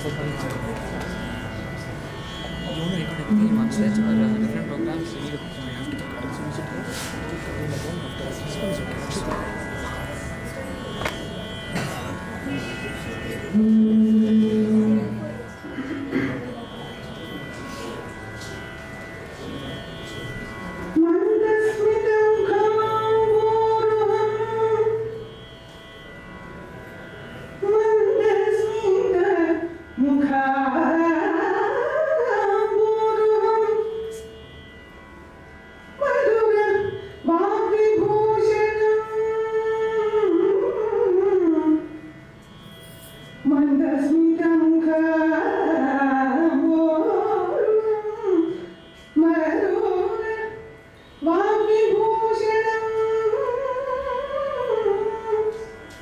You want to record everything in one stretch or uh, different programs? You need to I have to record it. So is it here? You can do that one after this one is okay. That's fine. मन्दस्मितं खामोरुहम् मन्दस्मितमुखाम्बोरुहम् मधुरं वाग्विभूषणम् मन्दस्मितं खामोरुहम् मधुरं वाग्विभूषणम्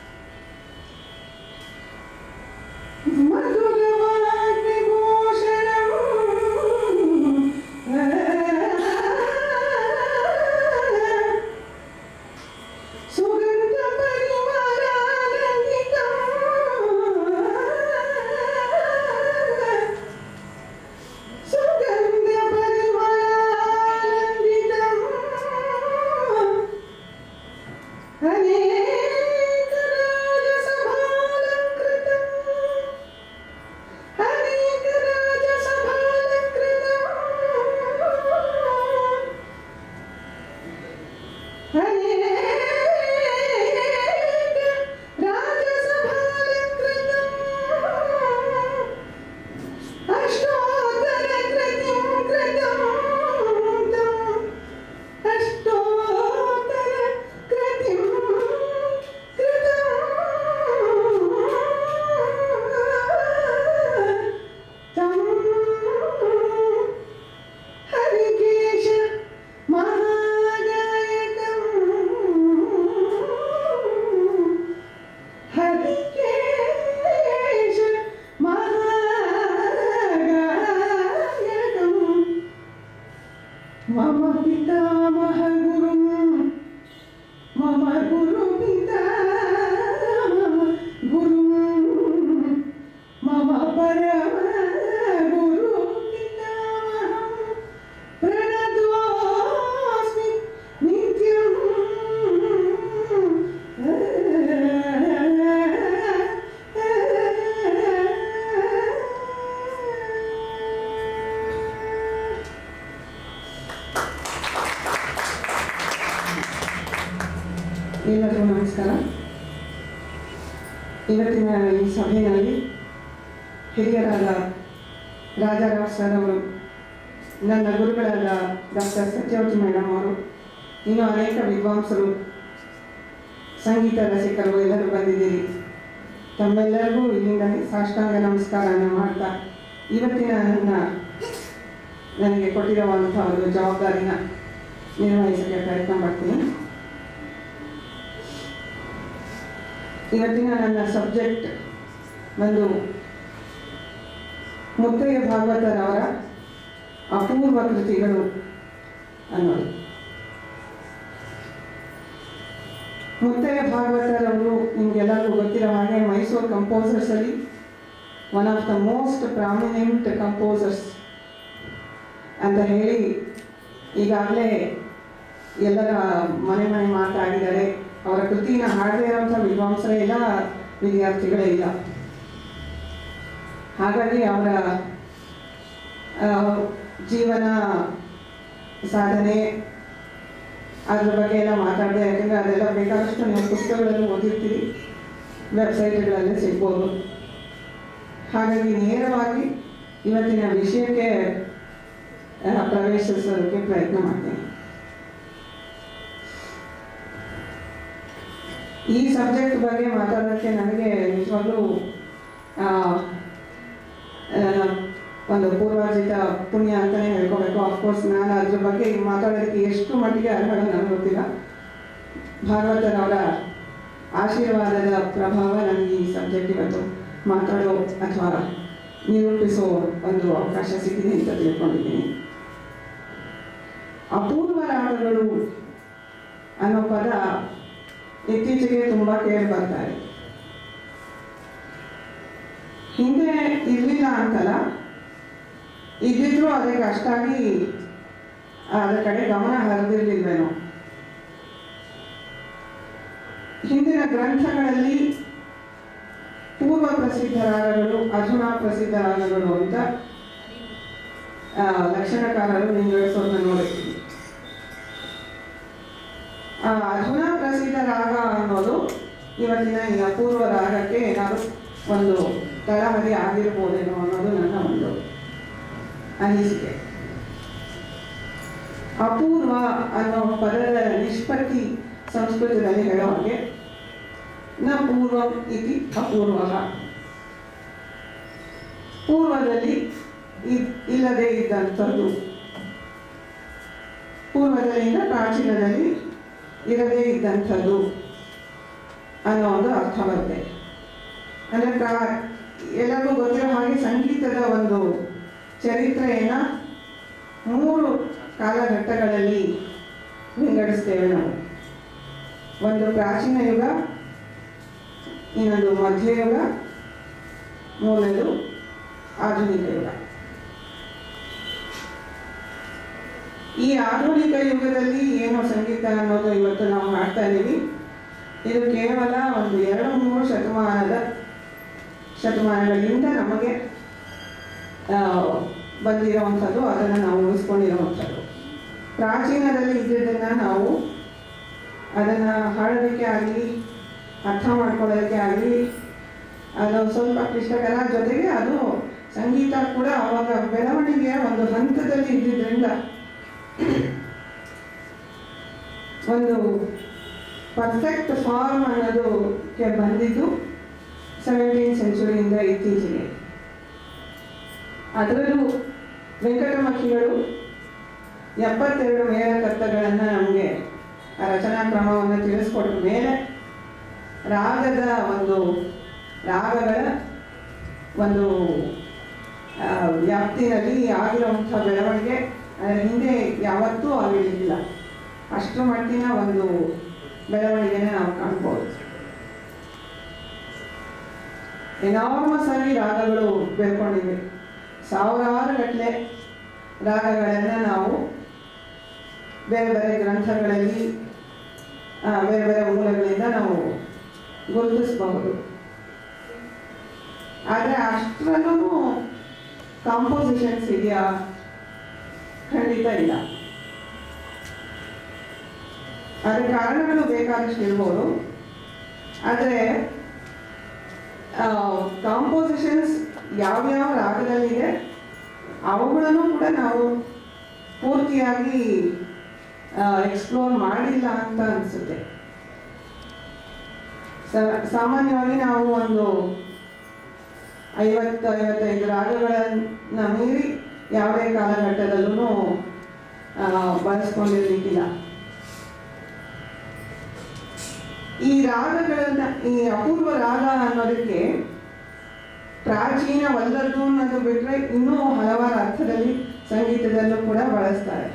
अनेकराजसभालङ्कृतम् हरिकेश महानायकम् हरिकेश महानायकम् मम पितामहगुरुं मम गुरुपितामह गुरुं मम परमगुरुपितामहं प्रणतोऽस्मि नित्यम् ಎಲ್ಲರಿಗೂ ನಮಸ್ಕಾರ ಇವತ್ತಿನ ಈ ಸಭೆಯಲ್ಲಿ ಹಿರಿಯರಾದ ರಾಜಾರಾವ್ ಸರ್ ಅವರು ನನ್ನ ಗುರುಗಳಾದ ಡಾಕ್ಟರ್ ಸತ್ಯವತಿ ಮೇಡಮ್ ಅವರು ಇನ್ನೂ ಅನೇಕ ವಿದ್ವಾಂಸರು ಸಂಗೀತ ರಸಿಕರು ಎಲ್ಲರೂ ಬಂದಿದ್ದೀರಿ ತಮ್ಮೆಲ್ಲರಿಗೂ ಇಲ್ಲಿಂದ ಸಾಷ್ಟಾಂಗ ನಮಸ್ಕಾರನ ಮಾಡ್ತಾ ಇವತ್ತಿನ ನನ್ನ ನನಗೆ ಕೊಟ್ಟಿರುವಂಥ ಒಂದು ಜವಾಬ್ದಾರಿನ ನಿರ್ವಹಿಸಕ್ಕೆ ಪ್ರಯತ್ನ ಮಾಡ್ತೀನಿ ಇವತ್ತಿನ ನನ್ನ ಸಬ್ಜೆಕ್ಟ್ ಒಂದು ಮುತ್ತಯ್ಯ ಭಾಗವತರವರ ಅಪೂರ್ವ ಕೃತಿಗಳು ಅನ್ನೋದು ಮುತ್ತಯ್ಯ ಭಾಗವತರವರು ನಿಮಗೆಲ್ಲರಿಗೂ ಗೊತ್ತಿರೋ ಹಾಗೆ ಮೈಸೂರು ಕಂಪೋಸರ್ಸ್ ಅಲ್ಲಿ one of the most prominent composers ಅಂತ ಹೇಳಿ ಈಗಾಗಲೇ ಎಲ್ಲರ ಮನೆ ಮನೆ ಮಾತಾಡಿದ್ದಾರೆ ಅವರ ಕೃತಿನ ಹಾಡದೇ ಇರೋಂಥ ವಿದ್ವಾಂಸರೇ ಇಲ್ಲ ವಿದ್ಯಾರ್ಥಿಗಳೇ ಇಲ್ಲ ಹಾಗಾಗಿ ಅವರ ಆ, ಜೀವನ ಸಾಧನೆ ಅದ್ರ ಬಗ್ಗೆ ಎಲ್ಲ ಮಾತಾಡಿದೆ ಯಾಕಂದರೆ ಅದೆಲ್ಲ ಬೇಕಾದಷ್ಟು ನೀವು ಪುಸ್ತಕಗಳಲ್ಲಿ ಓದಿರ್ತೀರಿ ವೆಬ್ಸೈಟ್ಗಳಲ್ಲಿ ಸಿಗ್ಬೋದು ಹಾಗಾಗಿ ನೇರವಾಗಿ ಇವತ್ತಿನ ವಿಷಯಕ್ಕೆ ಆ, ಪ್ರವೇಶಿಸೋದಕ್ಕೆ ಪ್ರಯತ್ನ ಮಾಡ್ತೀನಿ ಈ ಸಬ್ಜೆಕ್ಟ್ ಬಗ್ಗೆ ಮಾತಾಡೋಕ್ಕೆ ನನಗೆ ನಿಜವಾಗ್ಲೂ ಆ, ಆ, ಒಂದು ಪೂರ್ವಾರ್ಜಿತ ಪುಣ್ಯ ಅಂತಲೇ ಹೇಳ್ಕೋಬೇಕು ಅಫ್ಕೋರ್ಸ್ ನಾನು ಅದ್ರ ಬಗ್ಗೆ ಮಾತಾಡೋದಕ್ಕೆ ಎಷ್ಟು ಮಟ್ಟಿಗೆ ಅರ್ಹಳು ನನಗೆ ಗೊತ್ತಿಲ್ಲ ಭಾಗವತರವರ ಆಶೀರ್ವಾದದ ಪ್ರಭಾವ ನನಗೆ ಈ ಸಬ್ಜೆಕ್ಟ್ ಇವತ್ತು ಮಾತಾಡೋ ಅಥವಾ ನಿರೂಪಿಸೋ ಒಂದು ಅವಕಾಶ ಸಿಕ್ಕಿದೆ ಅಂತ ತಿಳ್ಕೊಂಡಿದ್ದೀನಿ ಅಪೂರ್ವ ರಾಗಗಳು ಅನ್ನೋ ಪದ ಇತ್ತೀಚೆಗೆ ತುಂಬ ಕೇಳಿ ಬರ್ತಾ ಇದೆ ಹಿಂದೆ ಇರಲಿಲ್ಲ ಅಂತಲ್ಲ ಇದ್ದಿದ್ರು ಅದಕ್ಕೆ ಅಷ್ಟಾಗಿ ಅದರ ಕಡೆ ಗಮನ ಹರಿದಿರ್ಲಿಲ್ವೇನೋ ಹಿಂದಿನ ಗ್ರಂಥಗಳಲ್ಲಿ ಪೂರ್ವ ಪ್ರಸಿದ್ಧ ರಾಗಗಳು ಅಧುನಾ ಪ್ರಸಿದ್ಧ ರಾಗಗಳು ಅಂತ ಆ, ಲಕ್ಷಣಕಾರರು ವಿಂಗಡಿಸೋದನ್ನ ನೋಡಿದ್ದೀವಿ ಆ ಅಧುನಾ ಪ್ರಸಿದ್ಧ ರಾಗ ಅನ್ನೋದು ಇವತ್ತಿನ ಈ ಅಪೂರ್ವ ರಾಗಕ್ಕೆ ಏನಾದರೂ ಒಂದು ತಳಹದಿ ಆಗಿರ್ಬೋದೇನೋ ಅನ್ನೋದು ನನ್ನ ಒಂದು ಅನಿಸಿಕೆ ಅಪೂರ್ವ ಅನ್ನೋ ಪದದ ನಿಷ್ಪತ್ತಿ ಸಂಸ್ಕೃತದಲ್ಲಿ ಹೇಳೋ ಹಾಗೆ ನ ಪೂರ್ವಂ ಇತಿ ಅಪೂರ್ವ ಪೂರ್ವದಲ್ಲಿ ಇ- ಇಲ್ಲದೆ ಇದ್ದಂಥದ್ದು ಪೂರ್ವದಲ್ಲಿಂದ ಪ್ರಾಚೀನದಲ್ಲಿ ಇರದೇ ಇದ್ದಂಥದ್ದು ಅನ್ನೋ ಒಂದು ಅರ್ಥ ಬರುತ್ತೆ ಅಂದರೆ ಪ್ರಾ ಎಲ್ಲರಿಗೂ ಗೊತ್ತಿರೋ ಹಾಗೆ ಸಂಗೀತದ ಒಂದು ಚರಿತ್ರೆಯನ್ನು ಮೂರು ಕಾಲಘಟ್ಟಗಳಲ್ಲಿ ವಿಂಗಡಿಸ್ತೇವೆ ನಾವು ಒಂದು ಪ್ರಾಚೀನ ಯುಗ ಇನ್ನೊಂದು ಮಧ್ಯಯುಗ ಮೂರನೇದು ಆಧುನಿಕ ಯುಗ ಈ ಆಧುನಿಕ ಯುಗದಲ್ಲಿ ಏನು ಸಂಗೀತ ಅನ್ನೋದು ಇವತ್ತು ನಾವು ಮಾಡ್ತಾ ಇದ್ದೀವಿ ಇದು ಕೇವಲ ಒಂದು ಎರಡು ಮೂರು ಶತಮಾನದ ಶತಮಾನಗಳಿಂದ ನಮಗೆ ಆ, ಬಂದಿರುವಂಥದ್ದು ಅದನ್ನು ನಾವು ಉಳಿಸ್ಕೊಂಡಿರುವಂಥದ್ದು ಪ್ರಾಚೀನದಲ್ಲಿ ಇದ್ದಿದ್ದನ್ನು ನಾವು ಅದನ್ನು ಹಾಡೋದಕ್ಕೆ ಆಗಲಿ ಅರ್ಥ ಮಾಡ್ಕೊಳ್ಳೋದಕ್ಕೆ ಆಗಲಿ ಅದು ಸ್ವಲ್ಪ ಕ್ಲಿಷ್ಟಕರ ಜೊತೆಗೆ ಅದು ಸಂಗೀತ ಕೂಡ ಅವಾಗ ಬೆಳವಣಿಗೆಯ ಒಂದು ಹಂತದಲ್ಲಿ ಇದ್ದಿದ್ದರಿಂದ ಒಂದು ಪರ್ಫೆಕ್ಟ್ ಫಾರ್ಮ್ ಅನ್ನೋದಕ್ಕೆ ಬಂದಿದ್ದು ಸೆವೆಂಟೀನ್ ಸೆಂಚುರಿಯಿಂದ ಇತ್ತೀಚೆಗೆ ಅದರಲ್ಲೂ ವೆಂಕಟಮಖಿಗಳು ಎಪ್ಪತ್ತೆರಡು ಮೇಳಕರ್ತಗಳನ್ನು ನಮಗೆ ಆ ರಚನಾ ಕ್ರಮವನ್ನು ತಿಳಿಸ್ಕೊಟ್ಟ ಮೇಲೆ ರಾಗದ ಒಂದು ರಾಗಗಳ ಒಂದು ಆ, ವ್ಯಾಪ್ತಿನಲ್ಲಿ ಆಗಿರುವಂಥ ಬೆಳವಣಿಗೆ ಅದರ ಹಿಂದೆ ಯಾವತ್ತೂ ಆಗಿರಲಿಲ್ಲ ಅಷ್ಟರ ಮಟ್ಟಿನ ಒಂದು ಬೆಳವಣಿಗೆನ ನಾವು ಕಾಣ್ಬೋದು ಎನಾರ್ಮಸ್ ಆಗಿ ರಾಗಗಳು ಬೆಳ್ಕೊಂಡಿವೆ ಸಾವಿರಾರು ಗಟ್ಟಲೆ ರಾಗಗಳನ್ನು ನಾವು ಬೇರೆ ಬೇರೆ ಗ್ರಂಥಗಳಲ್ಲಿ ಆ, ಬೇರೆ ಬೇರೆ ಮೂಲಗಳಿಂದ ನಾವು ಗುರುತಿಸಬಹುದು ಆದರೆ ಅಷ್ಟರಲ್ಲೂ ಕಾಂಪೋಸಿಷನ್ಸ್ ಇದೆಯಾ ಖಂಡಿತ ಇಲ್ಲ ಅದರ ಕಾರಣಗಳು ಬೇಕಾದಷ್ಟು ಇರ್ಬೋದು ಆದರೆ ಕಾಂಪೋಸಿಷನ್ಸ್ ಯಾವ್ಯಾವ ರಾಗದಲ್ಲಿದೆ ಅವುಗಳನ್ನು ಕೂಡ ನಾವು ಪೂರ್ತಿಯಾಗಿ ಎಕ್ಸ್ಪ್ಲೋರ್ ಮಾಡಿಲ್ಲ ಅಂತ ಅನಿಸುತ್ತೆ ಸಾಮಾನ್ಯವಾಗಿ ನಾವು ಒಂದು ಐವತ್ತು ಐವತ್ತೈದು ರಾಗಗಳನ್ನ ಮೀರಿ ಯಾವುದೇ ಕಾಲಘಟ್ಟದಲ್ಲೂ ಬಳಸ್ಕೊಂಡಿರ್ಲಿಕ್ಕಿಲ್ಲ ಈ ರಾಗಗಳನ್ನ ಈ ಅಪೂರ್ವ ರಾಗ ಅನ್ನೋದಕ್ಕೆ ಪ್ರಾಚೀನವಲ್ಲದ್ದು ಅನ್ನೋದು ಬಿಟ್ಟರೆ ಇನ್ನೂ ಹಲವಾರು ಅರ್ಥದಲ್ಲಿ ಸಂಗೀತದಲ್ಲೂ ಕೂಡ ಬಳಸ್ತಾರೆ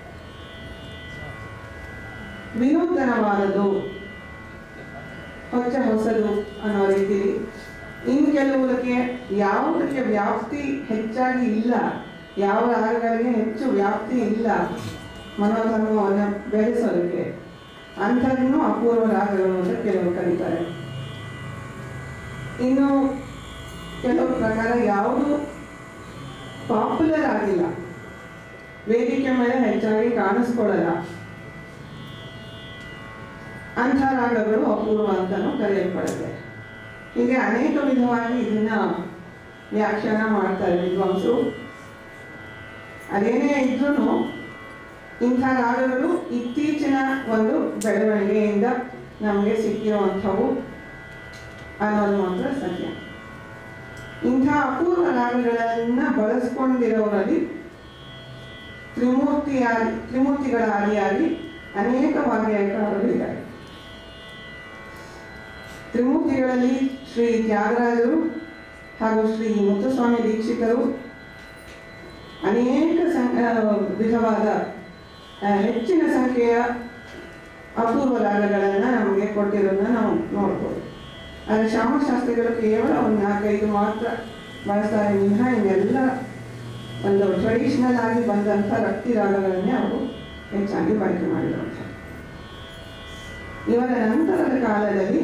ವಿನೂತನವಾದದ್ದು ಹೊಚ್ಚ ಹೊಸದು ಅನ್ನೋ ರೀತಿಲಿ ಇನ್ನು ಕೆಲವುದಕ್ಕೆ ಯಾವುದಕ್ಕೆ ವ್ಯಾಪ್ತಿ ಹೆಚ್ಚಾಗಿ ಇಲ್ಲ ಯಾವ ರಾಗಗಳಿಗೆ ಹೆಚ್ಚು ವ್ಯಾಪ್ತಿ ಇಲ್ಲ ಮನೋಧರ್ಮವನ್ನು ಬೆಳೆಸೋದಕ್ಕೆ ಅಂಥದನ್ನು ಅಪೂರ್ವ ರಾಗಗಳು ಅಂತ ಕೆಲವರು ಕರೀತಾರೆ ಇನ್ನು ಕೆಲವು ಪ್ರಕಾರ ಯಾವುದು ಪಾಪ್ಯುಲರ್ ಆಗಿಲ್ಲ ವೇದಿಕೆ ಮೇಲೆ ಹೆಚ್ಚಾಗಿ ಕಾಣಿಸ್ಕೊಳ್ಳಲ್ಲ ಅಂಥ ರಾಗಗಳು ಅಪೂರ್ವ ಅಂತಲೂ ಕರೆಯಲ್ಪಡುತ್ತೆ ಹೀಗೆ ಅನೇಕ ವಿಧವಾಗಿ ಇದನ್ನ ವ್ಯಾಖ್ಯಾನ ಮಾಡ್ತಾರೆ ವಿದ್ವಾಂಸರು ಅದೇನೇ ಇದ್ರೂ ಇಂಥ ರಾಗಗಳು ಇತ್ತೀಚಿನ ಒಂದು ಬೆಳವಣಿಗೆಯಿಂದ ನಮಗೆ ಸಿಕ್ಕಿರುವಂಥವು ಅನ್ನೋದು ಮಾತ್ರ ಸತ್ಯ ಇಂಥ ಅಪೂರ್ವ ರಾಗಗಳನ್ನು ಬಳಸ್ಕೊಂಡಿರೋರಲ್ಲಿ ತ್ರಿಮೂರ್ತಿಯಾಗಿ ತ್ರಿಮೂರ್ತಿಗಳ ಆದಿಯಾಗಿ ಅನೇಕ ವಾಗ್ಗಾಯಕರಿದ್ದಾರೆ ತ್ರಿಮೂರ್ತಿಗಳಲ್ಲಿ ಶ್ರೀ ತ್ಯಾಗರಾಜರು ಹಾಗೂ ಶ್ರೀ ಮುತ್ತುಸ್ವಾಮಿ ದೀಕ್ಷಿತರು ಅನೇಕ ಸಂ ಆ, ವಿಧವಾದ ಆ, ಹೆಚ್ಚಿನ ಸಂಖ್ಯೆಯ ಅಪೂರ್ವ ರಾಗಗಳನ್ನು ನಮಗೆ ಕೊಟ್ಟಿರೋದನ್ನ ನಾವು ನೋಡ್ಬೋದು ಆದರೆ ಶ್ಯಾಮಶಾಸ್ತ್ರಿಗಳು ಕೇವಲ ಒಂದು ನಾಲ್ಕೈದು ಮಾತ್ರ ಬಳಸ್ತಾರೆ ವಿನಃ ಇನ್ನೆಲ್ಲ ಒಂದು ಟ್ರೆಡಿಷನಲ್ ಆಗಿ ಬಂದಂಥ ರಕ್ತಿ ರಾಗಗಳನ್ನೇ ಅವರು ಹೆಚ್ಚಾಗಿ ಬಳಕೆ ಮಾಡಿರುವಂಥ ಇವರ ನಂತರದ ಕಾಲದಲ್ಲಿ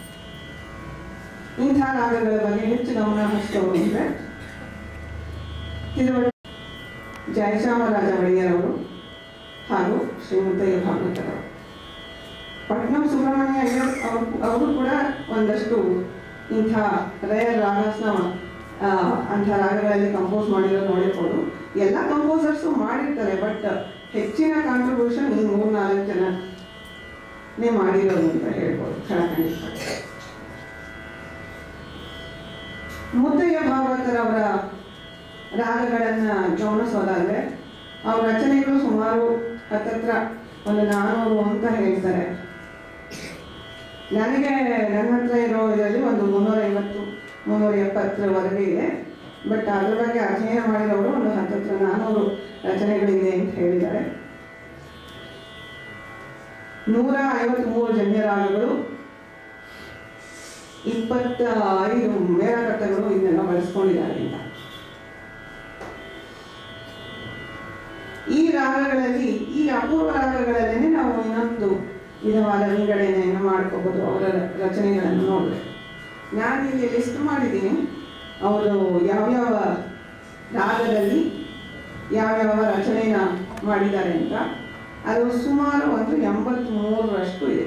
ಇಂಥ ರಾಗಗಳ ಬಗ್ಗೆ ಹೆಚ್ಚು ಗಮನ ಹರಿಸೋರು ಅಂದರೆ ತಿರುವಳ್ಳಿ ಜಯಚಾಮರಾಜ ಒಡೆಯರವರು ಹಾಗೂ ಶ್ರೀಮಂತಯ್ಯ ಭಾಗವತರವರು ಪಟ್ನಂ ಸುಬ್ರಹ್ಮಣ್ಯ ಅಯ್ಯರ್ ಅವರು ಅವರು ಕೂಡ ಒಂದಷ್ಟು ಇಂಥ ರೇರ್ ರಾಗಸ್ನ ಆ, ಅಂಥ ರಾಗಗಳಲ್ಲಿ ಕಂಪೋಸ್ ಮಾಡಿರೋದು ನೋಡಿರ್ಬೋದು ಎಲ್ಲ ಕಂಪೋಸರ್ಸು ಮಾಡಿರ್ತಾರೆ ಬಟ್ ಹೆಚ್ಚಿನ ಕಾಂಟ್ರಿಬ್ಯೂಷನ್ ಈ ಮೂರು ನಾಲ್ಕು ಜನನೇ ಮಾಡಿರೋದು ಅಂತ ಹೇಳ್ಬೋದು ಖಡಖಂಡಿತವಾಗಿ ಮುದ್ದಯ್ಯ ಭಾಗವತರವರ ರಾಗಗಳನ್ನ ಗಮನಿಸೋದಾದ್ರೆ ಅವ್ರ ರಚನೆಗಳು ಸುಮಾರು ಹತ್ತತ್ರ ಒಂದು ನಾನ್ನೂರು ಅಂತ ಹೇಳ್ತಾರೆ ನನಗೆ ನನ್ನ ಹತ್ರ ಇರೋ ಇದರಲ್ಲಿ ಒಂದು ಮುನ್ನೂರೈವತ್ತು ಮುನ್ನೂರ ಎಪ್ಪತ್ತರವರೆಗೆ ಇದೆ ಬಟ್ ಅದ್ರ ಬಗ್ಗೆ ಅಧ್ಯಯನ ಮಾಡಿರೋರು ಒಂದು ಹತ್ತತ್ರ ನಾನ್ನೂರು ರಚನೆಗಳಿದೆ ಅಂತ ಹೇಳಿದ್ದಾರೆ ನೂರ ಐವತ್ಮೂರು ಜನ್ಯರಾಗಗಳು ಇಪ್ಪತ್ತ ಐದು ಮೇಳಕರ್ತಗಳು ಇದನ್ನೆಲ್ಲ ಬಳಸ್ಕೊಂಡಿದ್ದಾರೆ ಅಂತ ಈ ರಾಗಗಳಲ್ಲಿ ಈ ಅಪೂರ್ವ ರಾಗಗಳಲ್ಲೇ ನಾವು ಇನ್ನೊಂದು ವಿಧವಾದ ವಿಂಗಡಣೆಯನ್ನು ಮಾಡ್ಕೋಬಹುದು ಅವರ ರಚನೆಗಳನ್ನು ನೋಡಿದ್ರೆ ನಾನು ಇಲ್ಲಿ ಲಿಸ್ಟ್ ಮಾಡಿದ್ದೀನಿ ಅವರು ಯಾವ್ಯಾವ ರಾಗದಲ್ಲಿ ಯಾವ್ಯಾವ ರಚನೆನ ಮಾಡಿದ್ದಾರೆ ಅಂತ ಅದು ಸುಮಾರು ಒಂದು ಎಂಬತ್ತ್ಮೂರರಷ್ಟು ಇದೆ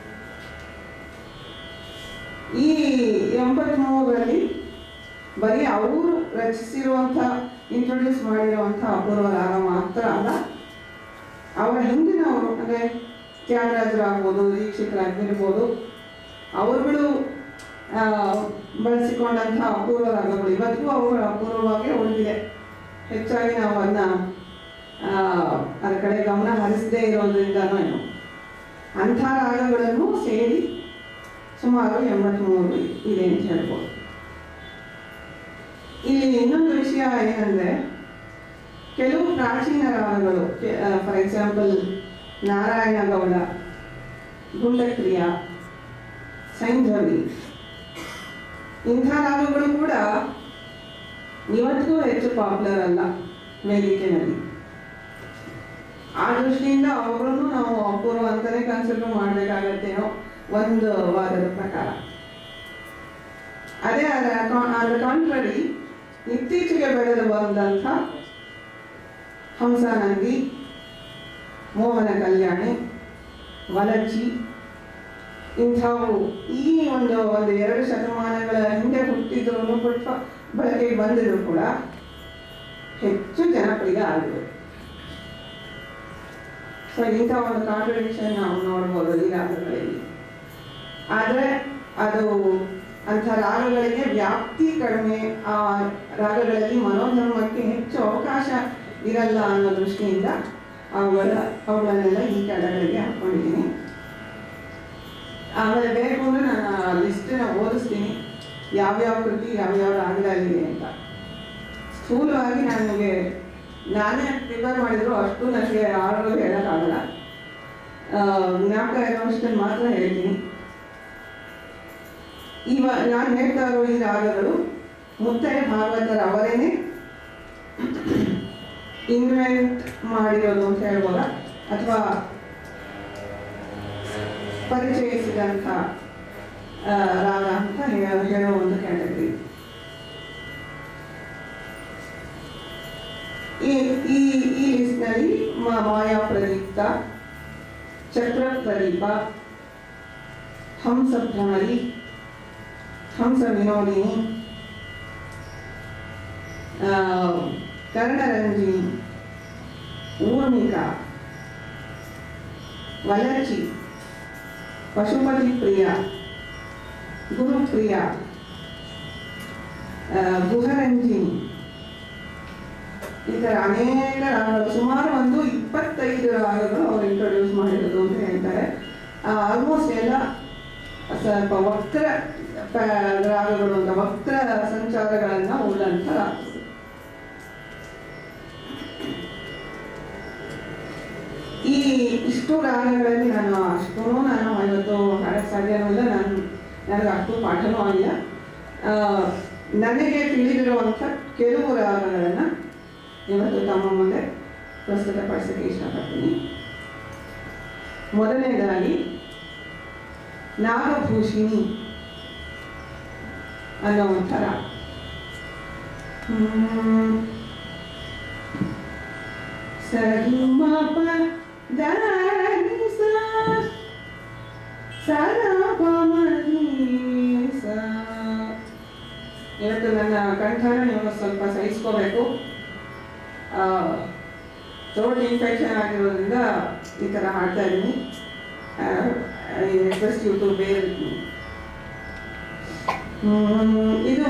ಈ ಎಂಬತ್ತ್ಮೂರರಲ್ಲಿ ಬರೀ ಅವರು ರಚಿಸಿರುವಂಥ ಇಂಟ್ರೊಡ್ಯೂಸ್ ಮಾಡಿರುವಂಥ ಅಪೂರ್ವ ರಾಗ ಮಾತ್ರ ಅಲ್ಲ ಅವರ ಹಿಂದಿನವರು ಅಂದರೆ ತ್ಯಾಗರಾಜರಾಗ್ಬೋದು ದೀಕ್ಷಿತರಾಗಿರ್ಬೋದು ಅವರುಗಳು ಆ, ಬಳಸಿಕೊಂಡಂಥ ಅಪೂರ್ವ ರಾಗಗಳು ಇವತ್ತಿಗೂ ಅವುಗಳು ಅಪೂರ್ವವಾಗಿ ಉಳಿದಿದೆ ಹೆಚ್ಚಾಗಿ ನಾವು ಅದನ್ನ ಅದರ ಕಡೆ ಗಮನ ಹರಿಸದೇ ಇರೋದ್ರಿಂದನೋ ಏನೋ ಅಂಥ ರಾಗಗಳನ್ನು ಸೇರಿ ಸುಮಾರು ಎಂಬತ್ತ್ಮೂರು ಇದೆ ಅಂತ ಹೇಳ್ಬೋದು ಇಲ್ಲಿ ಇನ್ನೊಂದು ವಿಷಯ ಏನಂದ್ರೆ ಕೆಲವು ಪ್ರಾಚೀನ ರಾಗಗಳು ಫಾರ್ ಎಕ್ಸಾಂಪಲ್ ನಾರಾಯಣ ಗೌಡ ಗುಂಡಕ್ರಿಯ ಸೈಂಧವಿ ಇಂಥ ರಾಗಗಳು ಕೂಡ ಇವತ್ತಿಗೂ ಹೆಚ್ಚು ಪಾಪ್ಯುಲರ್ ಅಲ್ಲ ವೇದಿಕೆಯಲ್ಲಿ ಆ ದೃಷ್ಟಿಯಿಂದ ಅವುಗಳನ್ನು ನಾವು ಅಪೂರ್ವ ಅಂತಾನೆ ಕನ್ಸಿಡರ್ ಮಾಡಬೇಕಾಗತ್ತೇನೋ ಒಂದು ವಾದದ ಪ್ರಕಾರ ಅದೇ ಅದರ ಕಾಂಟ್ರರಿ ಇತ್ತೀಚೆಗೆ ಬೆಳೆದು ಬಂದಂಥ ಹಂಸಾನಂದಿ ಮೋಹನ ಕಲ್ಯಾಣಿ ವಲಚಿ ಇಂಥವು ಈ ಒಂದು ಒಂದು ಎರಡು ಶತಮಾನಗಳ ಹಿಂದೆ ಹುಟ್ಟಿದ್ರು ಪುಟ್ಟ ಬಳಕೆಗೆ ಬಂದಿದ್ರು ಕೂಡ ಹೆಚ್ಚು ಜನಪ್ರಿಯ ಆಗಿವೆ ಸೊ ಇಂಥ ಒಂದು ಕಾಂಟ್ರಡಿಕ್ಷನ್ ನಾವು ನೋಡ್ಬೋದು ಈ ರಾಗಗಳಲ್ಲಿ ಆದರೆ ಅದು ಅಂಥ ರಾಗಗಳಿಗೆ ವ್ಯಾಪ್ತಿ ಕಡಿಮೆ ಆ ರಾಗಗಳಲ್ಲಿ ಮನೋಧರ್ಮಕ್ಕೆ ಹೆಚ್ಚು ಅವಕಾಶ ಇರಲ್ಲ ಅನ್ನೋ ದೃಷ್ಟಿಯಿಂದ ಅವುಗಳ ಅವುಗಳನ್ನೆಲ್ಲ ಈ ಕೆಳಗಳಿಗೆ ಹಾಕ್ಕೊಂಡಿದ್ದೀನಿ ಆಮೇಲೆ ಬೇಕು ಅಂದ್ರೆ ನಾನು ಲಿಸ್ಟನ್ನ ಓದಿಸ್ತೀನಿ ಯಾವ್ಯಾವ ಕೃತಿ ಯಾವ್ಯಾವ ರಾಗದಲ್ಲಿದೆ ಅಂತ ಸ್ಥೂಲವಾಗಿ ನನಗೆ ನಾನೇ ಪ್ರಿಪೇರ್ ಮಾಡಿದ್ರು ಅಷ್ಟು ನನಗೆ ಆರ್ಡರ್ ಹೇಳೋಕ್ಕಾಗಲ್ಲ ಆ, ಜ್ಞಾಪಕ ಇರೋಷ್ಟನ್ನು ಮಾತ್ರ ಹೇಳ್ತೀನಿ ಇವ ನಾನು ಹೇಳ್ತಾ ಇರೋ ಈ ರಾಗಗಳು ಮುತ್ತಯ್ಯ ಭಾಗವತರ ಅವರೇನೆ ಇನ್ವೆಂಟ್ ಮಾಡಿರೋದು ಅಂತ ಹೇಳ್ಬೋದ ಅಥವಾ ಪರಿಚಯಿಸಿದಂಥ ಆ, ರಾಗ ಅಂತ ಹೇಳ ಹೇಳೋ ಒಂದು ಕ್ಯಾಟಗರಿ ಈ ಈ ಈ ಲಿಸ್ಟ್ನಲ್ಲಿ ಮ- ಮಾಯಾ ಪ್ರದೀಪ್ತ ಚಕ್ರ ಪ್ರದೀಪ ಹಂಸ ಭ್ರಮರಿ ಹಂಸ ವಿನೋದಿನಿ ಆ, ಕರ್ಣರಂಜಿನಿ ಊರ್ಮಿಕಾ ವಲಚಿ ಪಶುಪತಿ ಪ್ರಿಯ ಗುರುಪ್ರಿಯ ಆ, ಗುಹರಂಜಿನಿ ಈ ಥರ ಅನೇಕ ರಾಗಗಳು ಸುಮಾರು ಒಂದು ಇಪ್ಪತ್ತೈದು ರಾಗಗಳು ಅವರು ಇಂಟ್ರೊಡ್ಯೂಸ್ ಮಾಡಿರೋದು ಅಂತ ಹೇಳ್ತಾರೆ ಆಲ್ಮೋಸ್ಟ್ ಎಲ್ಲ ಸ್ವಲ್ಪ ವಕ್ರ ಪ- ರಾಗಗಳು ಅಂತ ವಕ್ರ ಸಂಚಾರಗಳನ್ನ ಉಳ್ಳಂತ ರಾಗಗಳು ಈ ಇಷ್ಟು ರಾಗಗಳಲ್ಲಿ ನಾನು ಅಷ್ಟೂ ನಾನು ಇವತ್ತು ಹಾಡಕ್ಕೆ ಸಾಧ್ಯನೂ ಇಲ್ಲ ನಾನು ನನಗೆ ಅಷ್ಟು ಪಾಠನೂ ಆಗಿಲ್ಲ ಆ, ನನಗೆ ತಿಳಿದಿರುವಂಥ ಕೆಲವು ರಾಗಗಳನ್ನು ಇವತ್ತು ತಮ್ಮ ಮುಂದೆ ಪ್ರಸ್ತುತಪಡಿಸೋಕ್ಕೆ ಇಷ್ಟಪಡ್ತೀನಿ ಮೊದಲನೇದಾಗಿ ನಾಗಭೂಷಿಣಿ ಅನ್ನೋ ಒಂಥರ ಹ್ಮ್. ಸರಿಮಪ ದಾನಿ ಸಾ ಸರಪಮನಿ ಸಾ. ಇವತ್ತು ನನ್ನ ಕಂಠನ ನೀವು ಸ್ವಲ್ಪ ಸಹಿಸ್ಕೋಬೇಕು ಥ್ರೋಟ್ ಇನ್ಫೆಕ್ಷನ್ ಆಗಿರೋದ್ರಿಂದ ಈ ಥರ ಹಾಡ್ತಾ ಇದ್ದೀನಿ I request you to bear ಇದು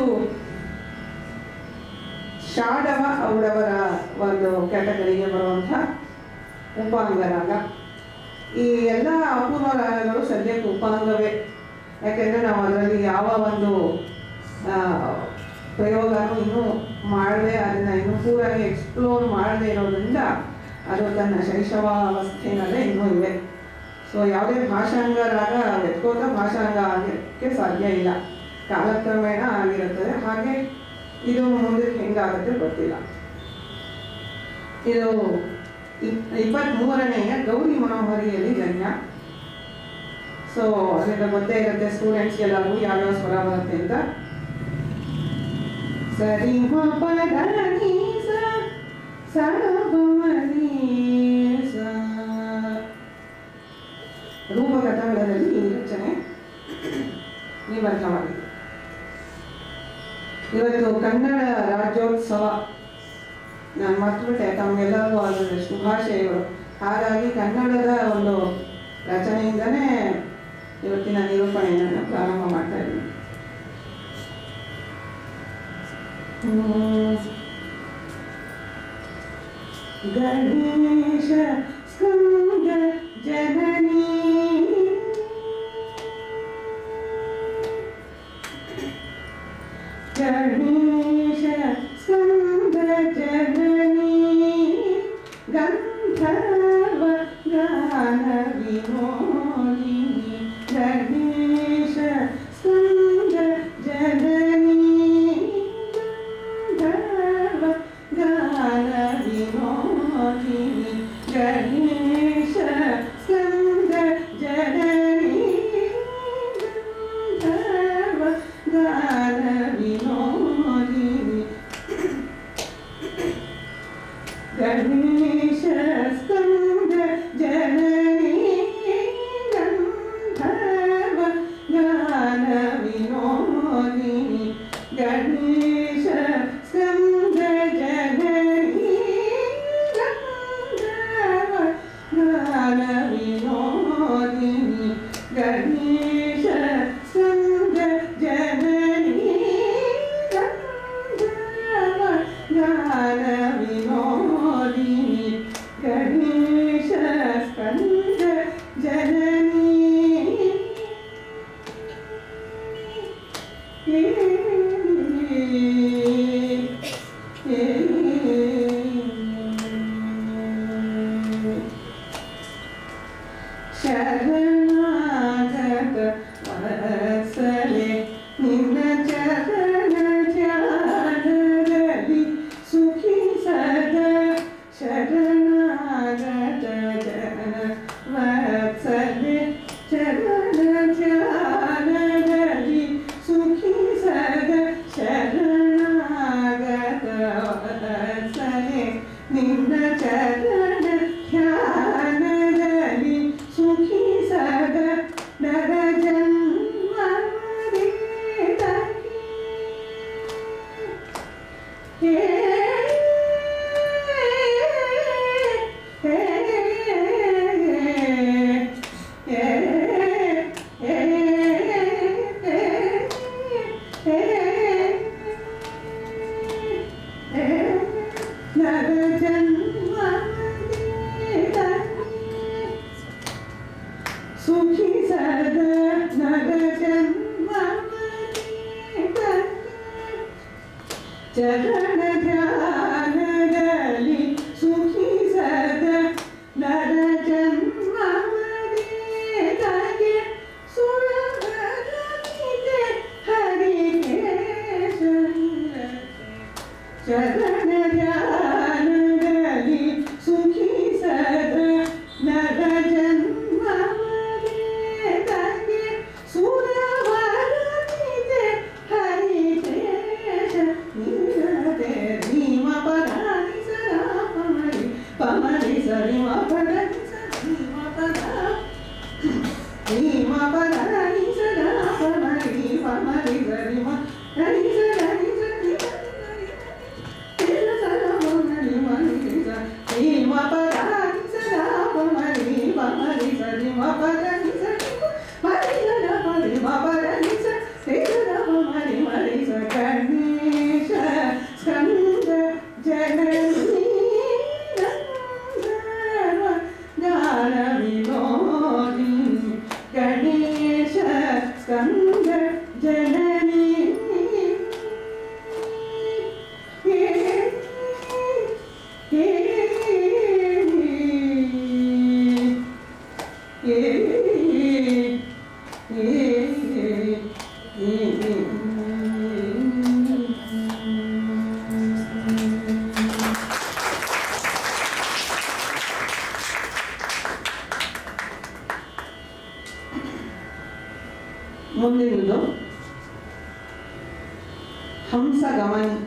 ಶಾಡವ ಔಡವರ ಒಂದು ಕ್ಯಾಟಗರಿಗೆ ಬರುವಂಥ ಉಪಾಂಗ ರಾಗ ಈ ಎಲ್ಲ ಅಪೂರ್ವ ರಾಗಗಳು ಸದ್ಯಕ್ಕೆ ಉಪಾಂಗವೇ ಯಾಕೆಂದರೆ ನಾವು ಅದರಲ್ಲಿ ಯಾವ ಒಂದು ಆ, ಪ್ರಯೋಗನೂ ಇನ್ನೂ ಮಾಡದೆ ಅದನ್ನು ಇನ್ನೂ ಪೂರಾಗಿ ಎಕ್ಸ್ಪ್ಲೋರ್ ಮಾಡದೇ ಇರೋದ್ರಿಂದ ಅದು ತನ್ನ ಶೈಶವಾವಸ್ಥೆನಲ್ಲೇ ಇನ್ನೂ ಇವೆ ಸೊ ಯಾವುದೇ ಭಾಷಾಂಗ ರಾಗ ವ್ಯತ್ಕೋತ ಭಾಷಾಂಗ ಆಗಕ್ಕೆ ಸಾಧ್ಯ ಇಲ್ಲ ಕಾಲಕ್ರಮೇಣ ಆಗಿರುತ್ತದೆ ಹಾಗೆ ಇದು ಮುಂದಕ್ಕೆ ಹೆಂಗಾಗುತ್ತೆ ಗೊತ್ತಿಲ್ಲ ಇದು ಇಪ್ಪತ್ತ್ಮೂರನೆಯ ಗೌರಿ ಮನೋಹರಿಯಲ್ಲಿ ಜನ್ಯ ಸೊ ಅದರಿಂದ ಗೊತ್ತೇ ಇರುತ್ತೆ ಸ್ಟೂಡೆಂಟ್ಸ್ ಎಲ್ಲರಿಗೂ ಯಾವ್ಯಾವ ಸ್ವರ ಬರುತ್ತೆ ಅಂತ ಸರಿ ಮ ಪ ದ ನಿ ಸ ಸ ಪ ಮ ನಿ ಸ. ರೂಪಕಥನಗಳಲ್ಲಿ ಈ ರಚನೆ ನಿಬದ್ಧವಾಗಿದೆ ಇವತ್ತು ಕನ್ನಡ ರಾಜ್ಯೋತ್ಸವ ನಾನು ಮರ್ತುಬಿಟ್ಟೆ ತಮಗೆಲ್ಲರಿಗೂ ಅದರ ಶುಭಾಶಯಗಳು ಹಾಗಾಗಿ ಕನ್ನಡದ ಒಂದು ರಚನೆಯಿಂದನೇ ಇವತ್ತಿನ ನಿರೂಪಣೆಯನ್ನು ಪ್ರಾರಂಭ ಮಾಡ್ತಾ ಇದ್ದೀನಿ ಹ್ಮ್. ಗಣೇಶ ಸ್ಕಂದ ಜನನೀ ಗಣೇಶ ಸ್ಕಂದ ಜನನೀ ಗಂಧರ್ವ ಗಾನ ವಿನೋದಿನಿ ಗಣೇಶ ಸ್ಕಂದ ಜನನೀ ಗಂಧರ್ವ ಗಾನ ವಿನೋದಿನಿ ಗಣೇಶ ಸ್ಕಂದ ಜನನೀ ಗಂಧರ್ವ ಗಾನ ವಿನೋದಿನಿ ಗಣೇಶ ಸ್ಕಂದ ಜನನೀ ಗಂಧರ್ವ ಗಾನ ವಿನೋದಿನಿ ಗಣೇಶ ಸ್ಕಂದ ಜನನೀ ಗಂಧರ್ವ ಗಾನ ವಿನೋದಿನಿ ಗಣೇಶ ಸ್ಕಂದ ಜನನೀ ಗಂಧರ್ವ ಗಾನ ವಿನೋದಿನಿ ಗಣೇಶ ಸ್ಕಂದ ಜನನೀ ಶರಣಾಗತ ವತ್ಸಲೆ ನಿನ್ನ ಚರಣ ಧ್ಯಾನದಲ್ಲಿ ಸುಖಿಸದ ಶರಣಾಗತ ಜನ ವತ್ಸಲೆ ಚರಣ ಧ್ಯಾನದಲ್ಲಿ ಸುಖಿಸದ ಶರಣಾಗತ ವತ್ಸಲೆ ನಿನ್ನ ಚರಣ ಧ್ಯಾನದಲ್ಲಿ ಸುಖಿಸದ ನರ ಜನ್ಮವೇ ಹೇ ಹೇ ನರ ಸುಖಿಸದ ನರ ಜನ್ಮ ಚರಣ ಧ್ಯಾನದಲ್ಲಿ ಸುಖಿಸದ ನರ ಜನ್ಮವೇ ತಗೆ ಸುರಭರನಿ ಸ್ಕಂದ ಜನನಿ ಮುಂದಿನದು ಹಂಸ ಗಮನಿ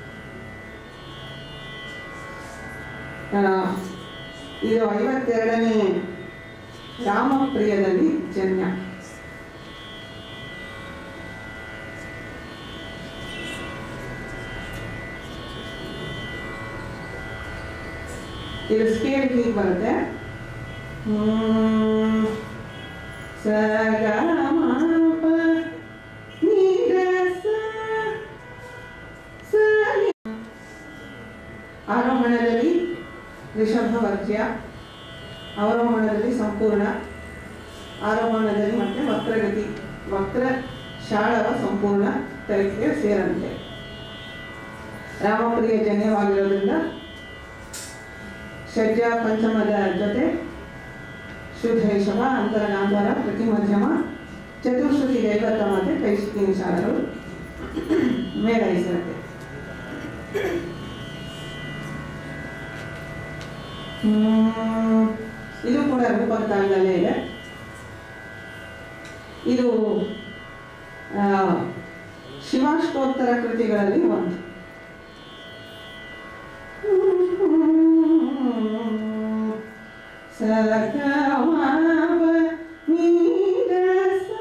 ಆ, ಇದು ಐವತ್ತೆರಡನೇ ರಾಮಪ್ರಿಯದಲ್ಲಿ ಜನ್ಯ ಇದು ಸ್ಕೇಲ್ ಹೀಗೆ ಬರುತ್ತೆ ಹ್ಮ್. ಸ ಗ ಮ ಪ ನೀ ರ ಸ ಸ ನಿ. ಆರೋಹಣದಲ್ಲಿ ಋಷಭವರ್ಜ್ಯ ಅವರೋಹಣದಲ್ಲಿ ಸಂಪೂರ್ಣ ಆರೋಹಣದಲ್ಲಿ ಮತ್ತೆ ವಕ್ರಗತಿ ವಕ್ರ ಶಾಳವ ಸಂಪೂರ್ಣ ತರೀಕೆಗೆ ಸೇರಂತೆ ರಾಮಪ್ರಿಯ ಜನ್ಯವಾಗಿರೋದ್ರಿಂದ ಷಡ್ಜ ಪಂಚಮದ ಜೊತೆ ಶುದ್ಧೈಷವ ಅಂತರಗಾಂಧಾರ ಪ್ರತಿಮಧ್ಯಮ ಚತುಶ್ರುತಿ ದೈವತ ಮತ್ತೆ ಕೈಶಿಕಿ ನಿಷಾದಗಳು ಮೇಳೈಸಿರುತ್ತೆ ಹ್ಮ್, ಇದು ಕೂಡ ರೂಪಕ ತಾಳದಲ್ಲೇ ಇದೆ ಇದು ಆ, ಶಿವಾಷ್ಟೋತ್ತರ ಕೃತಿಗಳಲ್ಲಿ ಒಂದು ಸಗಮ ನೀರ ಸ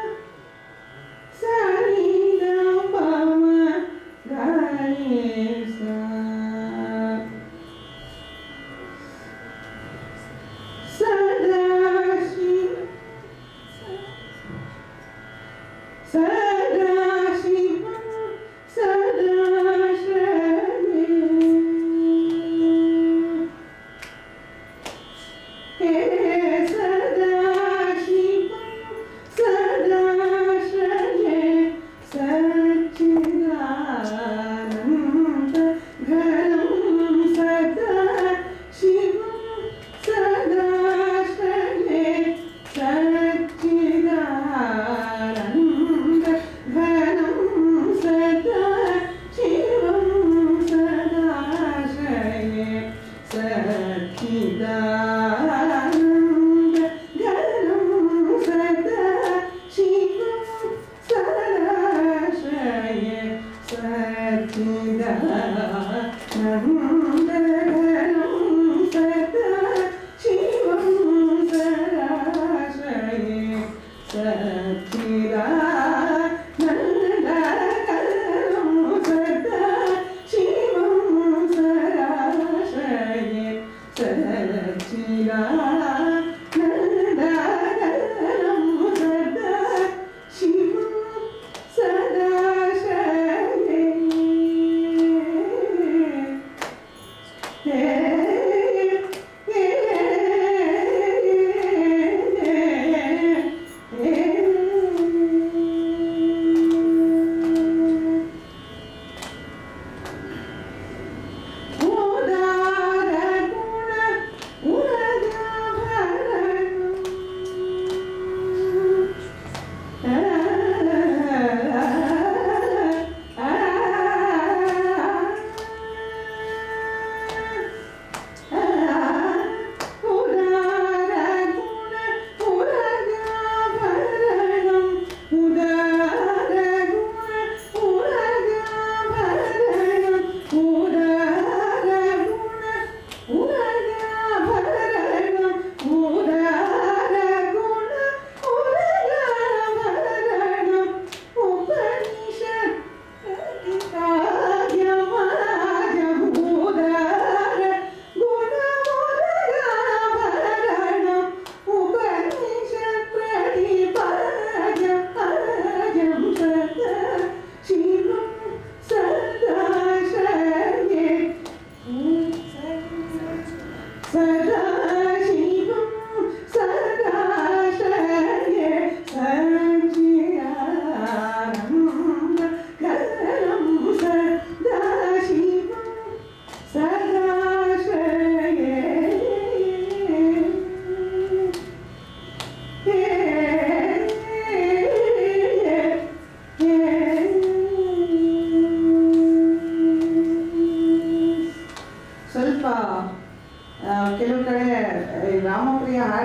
ಸರಿದಮ ಗಣೇಶ ಸದಾಶಿವ ಸದಾಶಿವ ಸದಾಶ್ರಯೇ ಹೇ ಸದಾಶಿವ ಸದಾಶ್ರಯೇ ಸಚ್ಚಿದಾನಂದ ಘನಂ ಸದಾ ಶಿವ ಸದಾಶ್ರಯೇ ಸಚ್ಚಿದಾನಂದ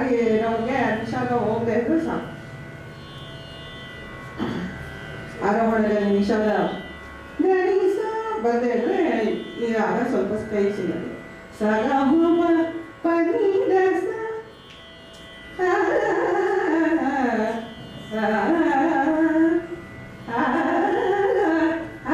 ಗಾಡಿ ಇರೋರಿಗೆ ನಿಷಾದ ಹೋಗದೆ ಇದ್ರು ಸಾಕು ಆರೋಹಣದಲ್ಲಿ ನಿಷಾದ ಗಣೇಶ ಬರ್ದೇ ಇದ್ರೆ ಇವಾಗ ಸ್ವಲ್ಪ ಸ್ಪೇಸ್ ಸಿಗುತ್ತೆ ಸಗ ಮಮ ಪನೀದ ಸ ಆ, ಆ, ಆ, ಆ,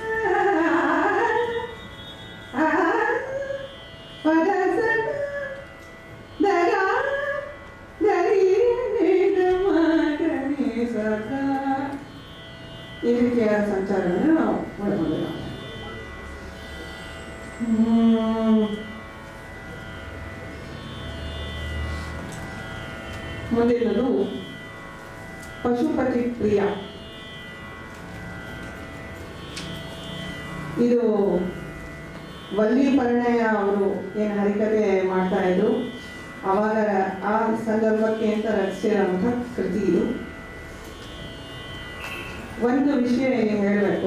ಆ, ಪದ ಸ ದರ ದರಿ ನಿದ ಮಗನಿ ಸಗ ಈ ರೀತಿಯ ಸಂಚಾರವನ್ನು ನಾವು ಒಳಗೊಂಡಿಲ್ಲ ಮುಂದಿನದು ಪಶುಪತಿ ಪ್ರಿಯ ಇದು ವಲ್ಲಿ ಪರಿಣಯ ಅವರು ಏನು ಹರಿಕತೆ ಮಾಡ್ತಾ ಇದ್ರು ಅವಾಗ ಆ ಸಂದರ್ಭಕ್ಕೆ ಅಂತ ರಚಿಸಿರುವಂಥ ಕೃತಿ ಇದು ಒಂದು ವಿಷಯ ಏನು ಹೇಳಬೇಕು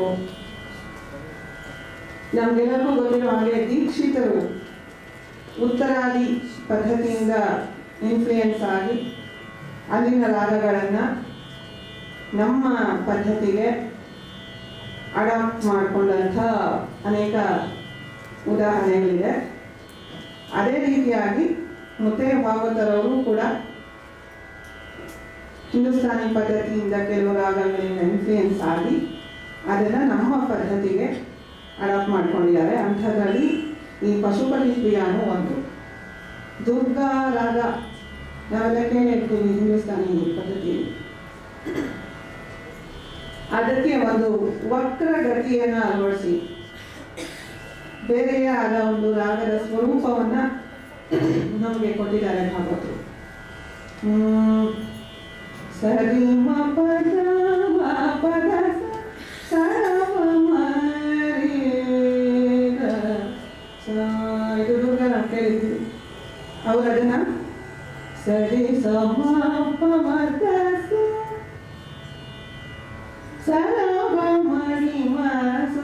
ನಮ್ಗೆಲ್ಲರಿಗೂ ಗೊತ್ತಿರೋ ಹಾಗೆ ದೀಕ್ಷಿತರು ಉತ್ತರಾದಿ ಪದ್ಧತಿಯಿಂದ ಇನ್ಫ್ಲೂಯೆನ್ಸ್ ಆಗಿ ಅಲ್ಲಿನ ರಾಗಗಳನ್ನು ನಮ್ಮ ಪದ್ಧತಿಗೆ ಅಡಾಪ್ಟ್ ಮಾಡಿಕೊಂಡಂಥ ಅನೇಕ ಉದಾಹರಣೆಗಳಿದೆ ಅದೇ ರೀತಿಯಾಗಿ ಮುತ್ತೆ ಭಾಗವತರವರು ಕೂಡ ಹಿಂದೂಸ್ತಾನಿ ಪದ್ಧತಿಯಿಂದ ಕೆಲವು ರಾಗಗಳಿಂದ ಇನ್ಫ್ಲೂಯೆನ್ಸ್ ಆಗಿ ಅದನ್ನು ನಮ್ಮ ಪದ್ಧತಿಗೆ ಅಡಾಪ್ಟ್ ಮಾಡ್ಕೊಂಡಿದ್ದಾರೆ ಅಂಥದ್ರಲ್ಲಿ ಈ ಪಶುಪತಿ ಪ್ರಿಯಾನು ಒಂದು ದುರ್ಗಾ ರಾಗ ನಾವೆಲ್ಲ ಕೇಳಿರ್ತೀವಿ ಹಿಂದೂಸ್ತಾನಿ ಪದ್ಧತಿಯಲ್ಲಿ ಅದಕ್ಕೆ ಒಂದು ವಕ್ರ ಗತಿಯನ್ನು ಅಳವಡಿಸಿ ಬೇರೆಯೇ ಆದ ಒಂದು ರಾಗದ ಸ್ವರೂಪವನ್ನು ನಮಗೆ ಕೊಟ್ಟಿದ್ದಾರೆ ಭಾಗವತರು ಹ್ಮ್. ಸರಿ ಮ ಪದ ಮ ಪದ ಸ ಸ ಮ ರಿ ಗ ಸ. ಇದು ದುರ್ಗ ನಾವು ಕೇಳಿದ್ವಿ ಅವ್ರು ಅದನ್ನ ಸರಿ ಸ ಮ ಪ ಮ ದ ಸ ಸ ಮ ಮ ರಿ ಮ ಸ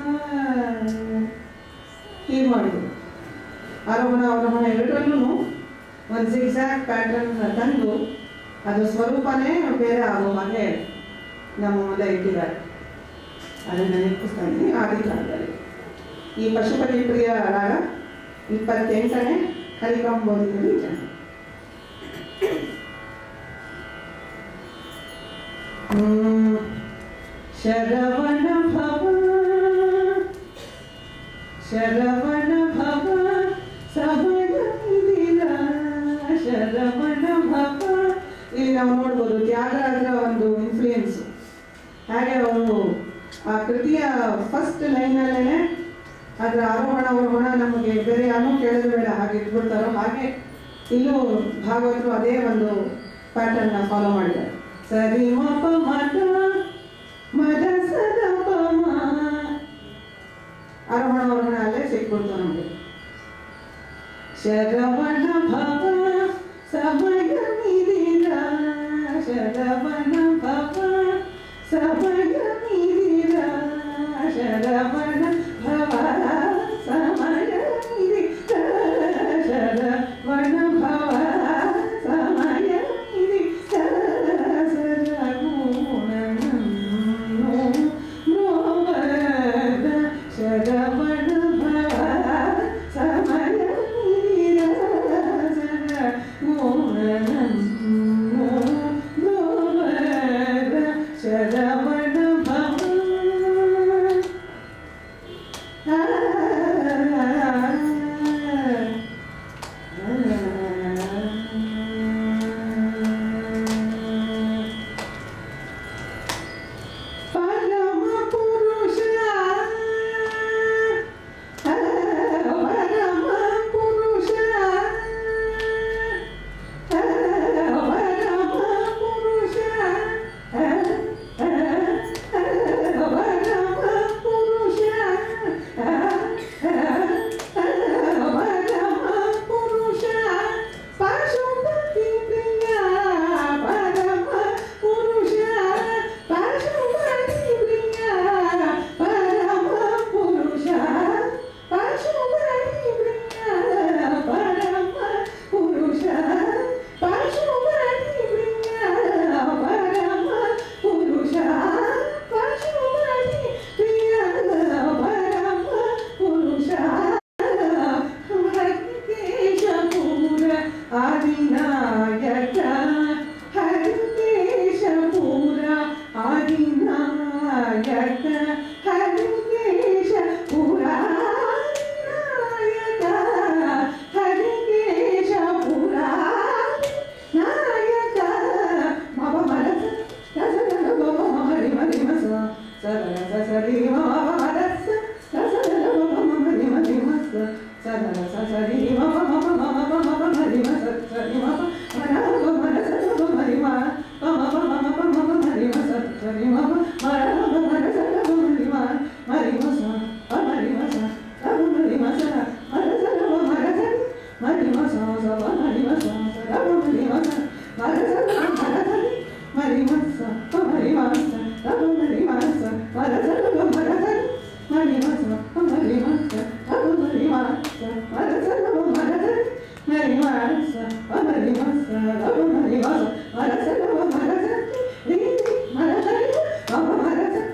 ಹೀಗೆ ಮಾಡಿದ್ರು ಆರೋಹಣ ಅವರೋಹಣ ಎರಡರಲ್ಲೂ ಒಂದು ಜಿಗ್ಸಾಕ್ ಪ್ಯಾಟರ್ನ್ ತಂದು ಅದು ಸ್ವರೂಪನೇ ಬೇರೆ ಆಗೋ ಹಾಗೆ ನಮ್ಮ ಮುಂದೆ ಇಟ್ಟಿದ್ದಾರೆ ಅದನ್ನು ನೆನಪಿಸ್ತಾ ಇದ್ದೀನಿ ಆದಿಕಾಲದಲ್ಲಿ ಈ ಪಶುಪತಿ ಪ್ರಿಯ ರಾಗ ಇಪ್ಪತ್ತೆಂಟನೇ ಹರಿಕಂಬೋದಿನಲ್ಲಿ ಜನ ಹ್ಮ್. ಶರವಣ ಭವ ಶರವಣ ಭವ ಸಮಯಮಿದಿರ ಶರವಣ ಭವ ಇಲ್ಲಿ ನಾವು ನೋಡ್ಬೋದು ತ್ಯಾಗರಾಜರ ಒಂದು ಇನ್ಫ್ಲೂಯೆನ್ಸ್ ಹಾಗೆ ಅವರು ಆ ಕೃತಿಯ ಫಸ್ಟ್ ಲೈನಲ್ಲೇ ಅದರ ಆರೋಹಣ ಅವರೋಹಣ ನಮಗೆ ಬೇರೆ ಯಾರು ಕೇಳಿದ್ರು ಬೇಡ ಹಾಗೆ ಇಟ್ಬಿಡ್ತಾರೋ ಹಾಗೆ ಇಲ್ಲೂ ಭಾಗವತರು ಅದೇ ಒಂದು ಪ್ಯಾಟರ್ನ ಫಾಲೋ ಮಾಡಿದ್ದಾರೆ ಸರಿ ಮಪ ಮದ ಮದ ಸದ ಪ ಮ ಆರೋಹಣ ಅವರೋಹಣ ಅಲ್ಲೇ ಸಿಕ್ಬಿಡ್ತು ನಮಗೆ ಶರವಣ ಭವ ಸಮಯ ಮಿದಿರ ಶರವಣ ಭವ ಸಮಯ ಮಿದಿರ ಶರವಣ ಭವ ಸಮಯ ಮಿದಿರ ಶರವಣ ಭವ ಸಮಯ ಮಿದಿರ ಸರಗುಣನನ್ನು ನೋವದ ಶರವಣ ಭವ ಸಮಯ ಮಿದಿರ ಸರಗುಣನನ್ನು ನೋವದ ಶರವಣ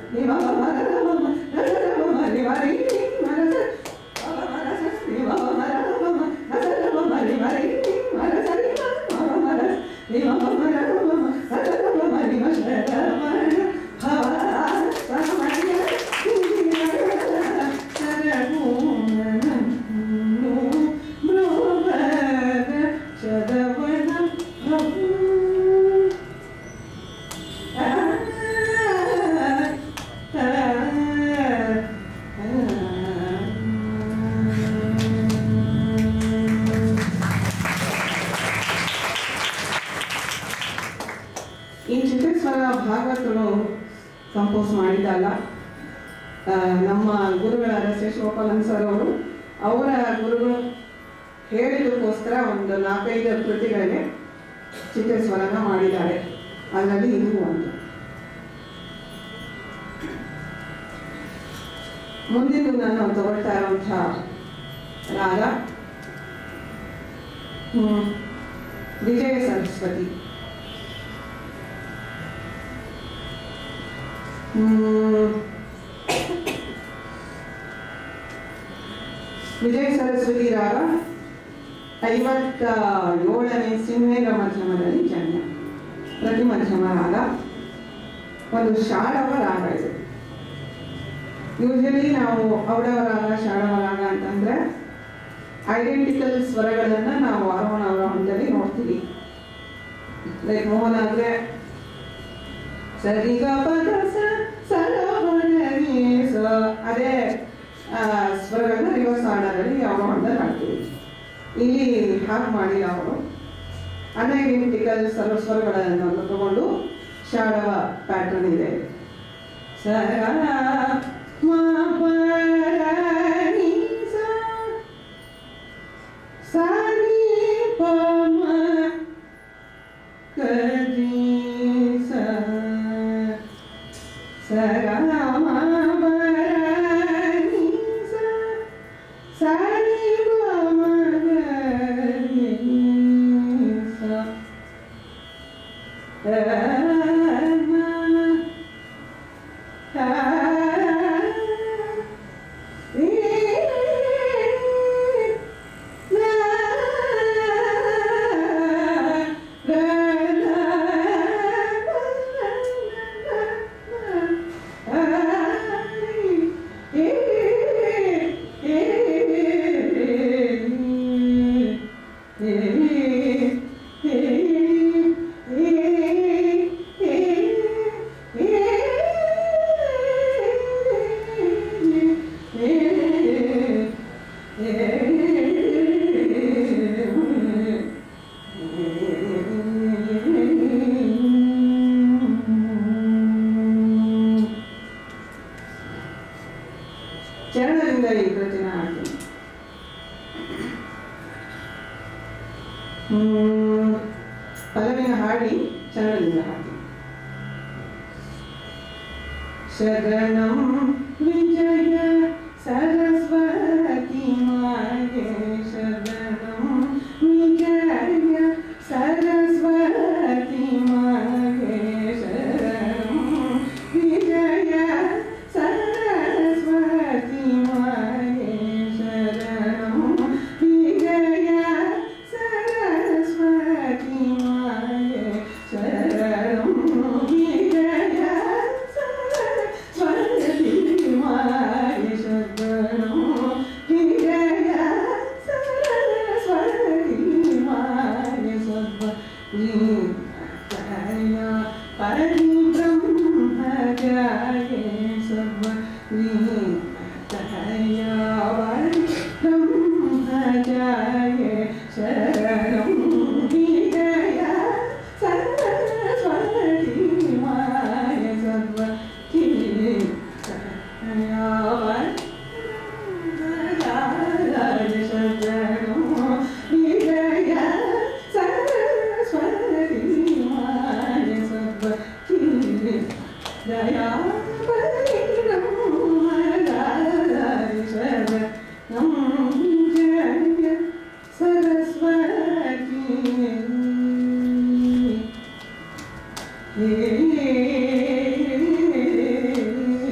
ಈ ಚಿತ್ರೇಶ್ವರ ಭಾಗವತರು ಕಂಪೋಸ್ ಮಾಡಿದ್ದಲ್ಲ ಆ, ನಮ್ಮ ಗುರುಗಳಾದ ಶೇಷಗೋಪಾಲನ್ ಸರ್ ಅವರು ಅವರ ಗುರುಗಳು ಹೇಳಿದಕ್ಕೋಸ್ಕರ ಒಂದು ನಾಲ್ಕೈದು ಕೃತಿಗಳಿಗೆ ಚಿತ್ರೇಶ್ವರನ ಮಾಡಿದ್ದಾರೆ ಅದರಲ್ಲಿ ಇದು ಒಂದು ಮುಂದಿನ ನಾನು ತಗೊಳ್ತಾ ಇರುವಂಥ ರಾಗ ಹ್ಮ್, ವಿಜಯ ಸರಸ್ವತಿ ಹ್ಮ್. ವಿಜಯ ಸರಸ್ವತಿ ರಾಗ ಐವತ್ತ ಏಳನೇ ಸಿಂಹೇಗ ಮಧ್ಯಮದಲ್ಲಿ ಜನ್ಯ ಪ್ರತಿ ಮಧ್ಯಮ ರಾಗ ಒಂದು ಶಾಡವ ರಾಗ ಇದೆ ಯೂಶಲಿ ನಾವು ಔಡವ ರಾಗ ಶಾಡವ ರಾಗ ಅಂತಂದ್ರೆ ಐಡೆಂಟಿಕಲ್ ಸ್ವರಗಳನ್ನ ನಾವು ಆರೋಹಣ ಅವರೋಹಣದಲ್ಲಿ ನೋಡ್ತೀವಿ ಲೈಕ್ ಮೋಹನ ಅಂದ್ರೆ ಸರಿ ಗ ಪದ ಸ ಸರವಣರಿ ಸ ಅದೇ ಆ, ಸ್ವರಗಳನ್ನ ರಿವರ್ಸ್ ಆರ್ಡರಲ್ಲಿ ಅವರೋಹಣದಲ್ಲಿ ಹಾಡ್ತೀವಿ ಇಲ್ಲಿ ಹಾಗೆ ಮಾಡಿಲ್ಲ ಅವರು ಅನ್ಐಡೆಂಟಿಕಲ್ ಸರ್ವ ಸ್ವರಗಳನ್ನು ತಗೊಂಡು ಶಾಡವ ಪ್ಯಾಟರ್ನ್ ಇದೆ ಸರ ಮ ಪರ ನಿ ಸ ಸ ನಿ ಪ ಮ ಕರಿ ಸ ಸ ಗ ಮ ಪರ ನಿ ಸ ಸ ನಿ ಪ ಮ ಕರಿ ಸ ಚರಣದಿಂದ ಈ ಕೃತಿನ ಹಾಡ್ತೀನಿ ಹ್ಮ್, ಪಲ್ಲವಿನ ಹಾಡಿ ಚರಣದಿಂದ ಹಾಡ್ತೀನಿ ಶರಣಂ ವಿಜಯ ಸರಸ್ವತಿ ಮಾಯೆ ಶರಣಂ ವಿಜಯ ಸರಸ್ವತಿ ಮಾಯೆ ಶರಣಂ ವಿಜಯ ಸರಸ್ವತಿ ಮಾಯೆ ಶರಣಂ ವಿಜಯ ಸರಸ್ವತಿ ಮಾಯೆ ಶರಣಂ ವಿಜಯ ಸರಸ್ವತಿ ಮಾಯೆ ಶರಣಂ ವಿಜಯ ಸರಸ್ವತಿ ಮಾಯೆ ಸದ್ವತಿ ಪರಿಬ್ರಹ್ಮಚಾರ್ಯ ಸರ್ವೀ ಬ್ರಹ್ಮಚಾರ್ಯ ಶರಣಂ ವಿಜಯ ಸರಸ್ವತಿ ಮಾಯ ಸರ್ವತಿ ಶರಣಂ ವಿಜಯ ಸರಸ್ವತಿ ಮಾಯ ಸರ್ವತಿ ದಯಾ ಶರಣಂ ಜಯ ಸರಸ್ವತಿ ಹೇ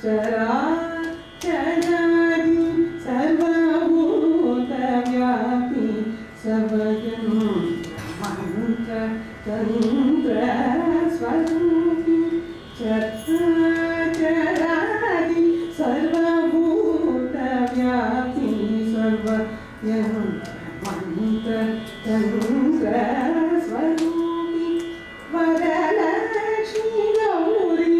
ಚರಾಚರಾದಿ ಸರ್ವಭೂತವ್ಯಾಪಿ ಸರ್ವಜನ್ ಮಂತ್ರ ತಂತ್ರ ಸ್ವರೂಪಿ ಚರಾಚರಾದಿ ಸರ್ವಭೂತವ್ಯಾಪಿ ಸರ್ವಜನ್ ಮಂತ್ರ ತಂತ್ರ ಸ್ವರೂಪಿ ವರಲಕ್ಷ್ಮೀ ಗೌರಿ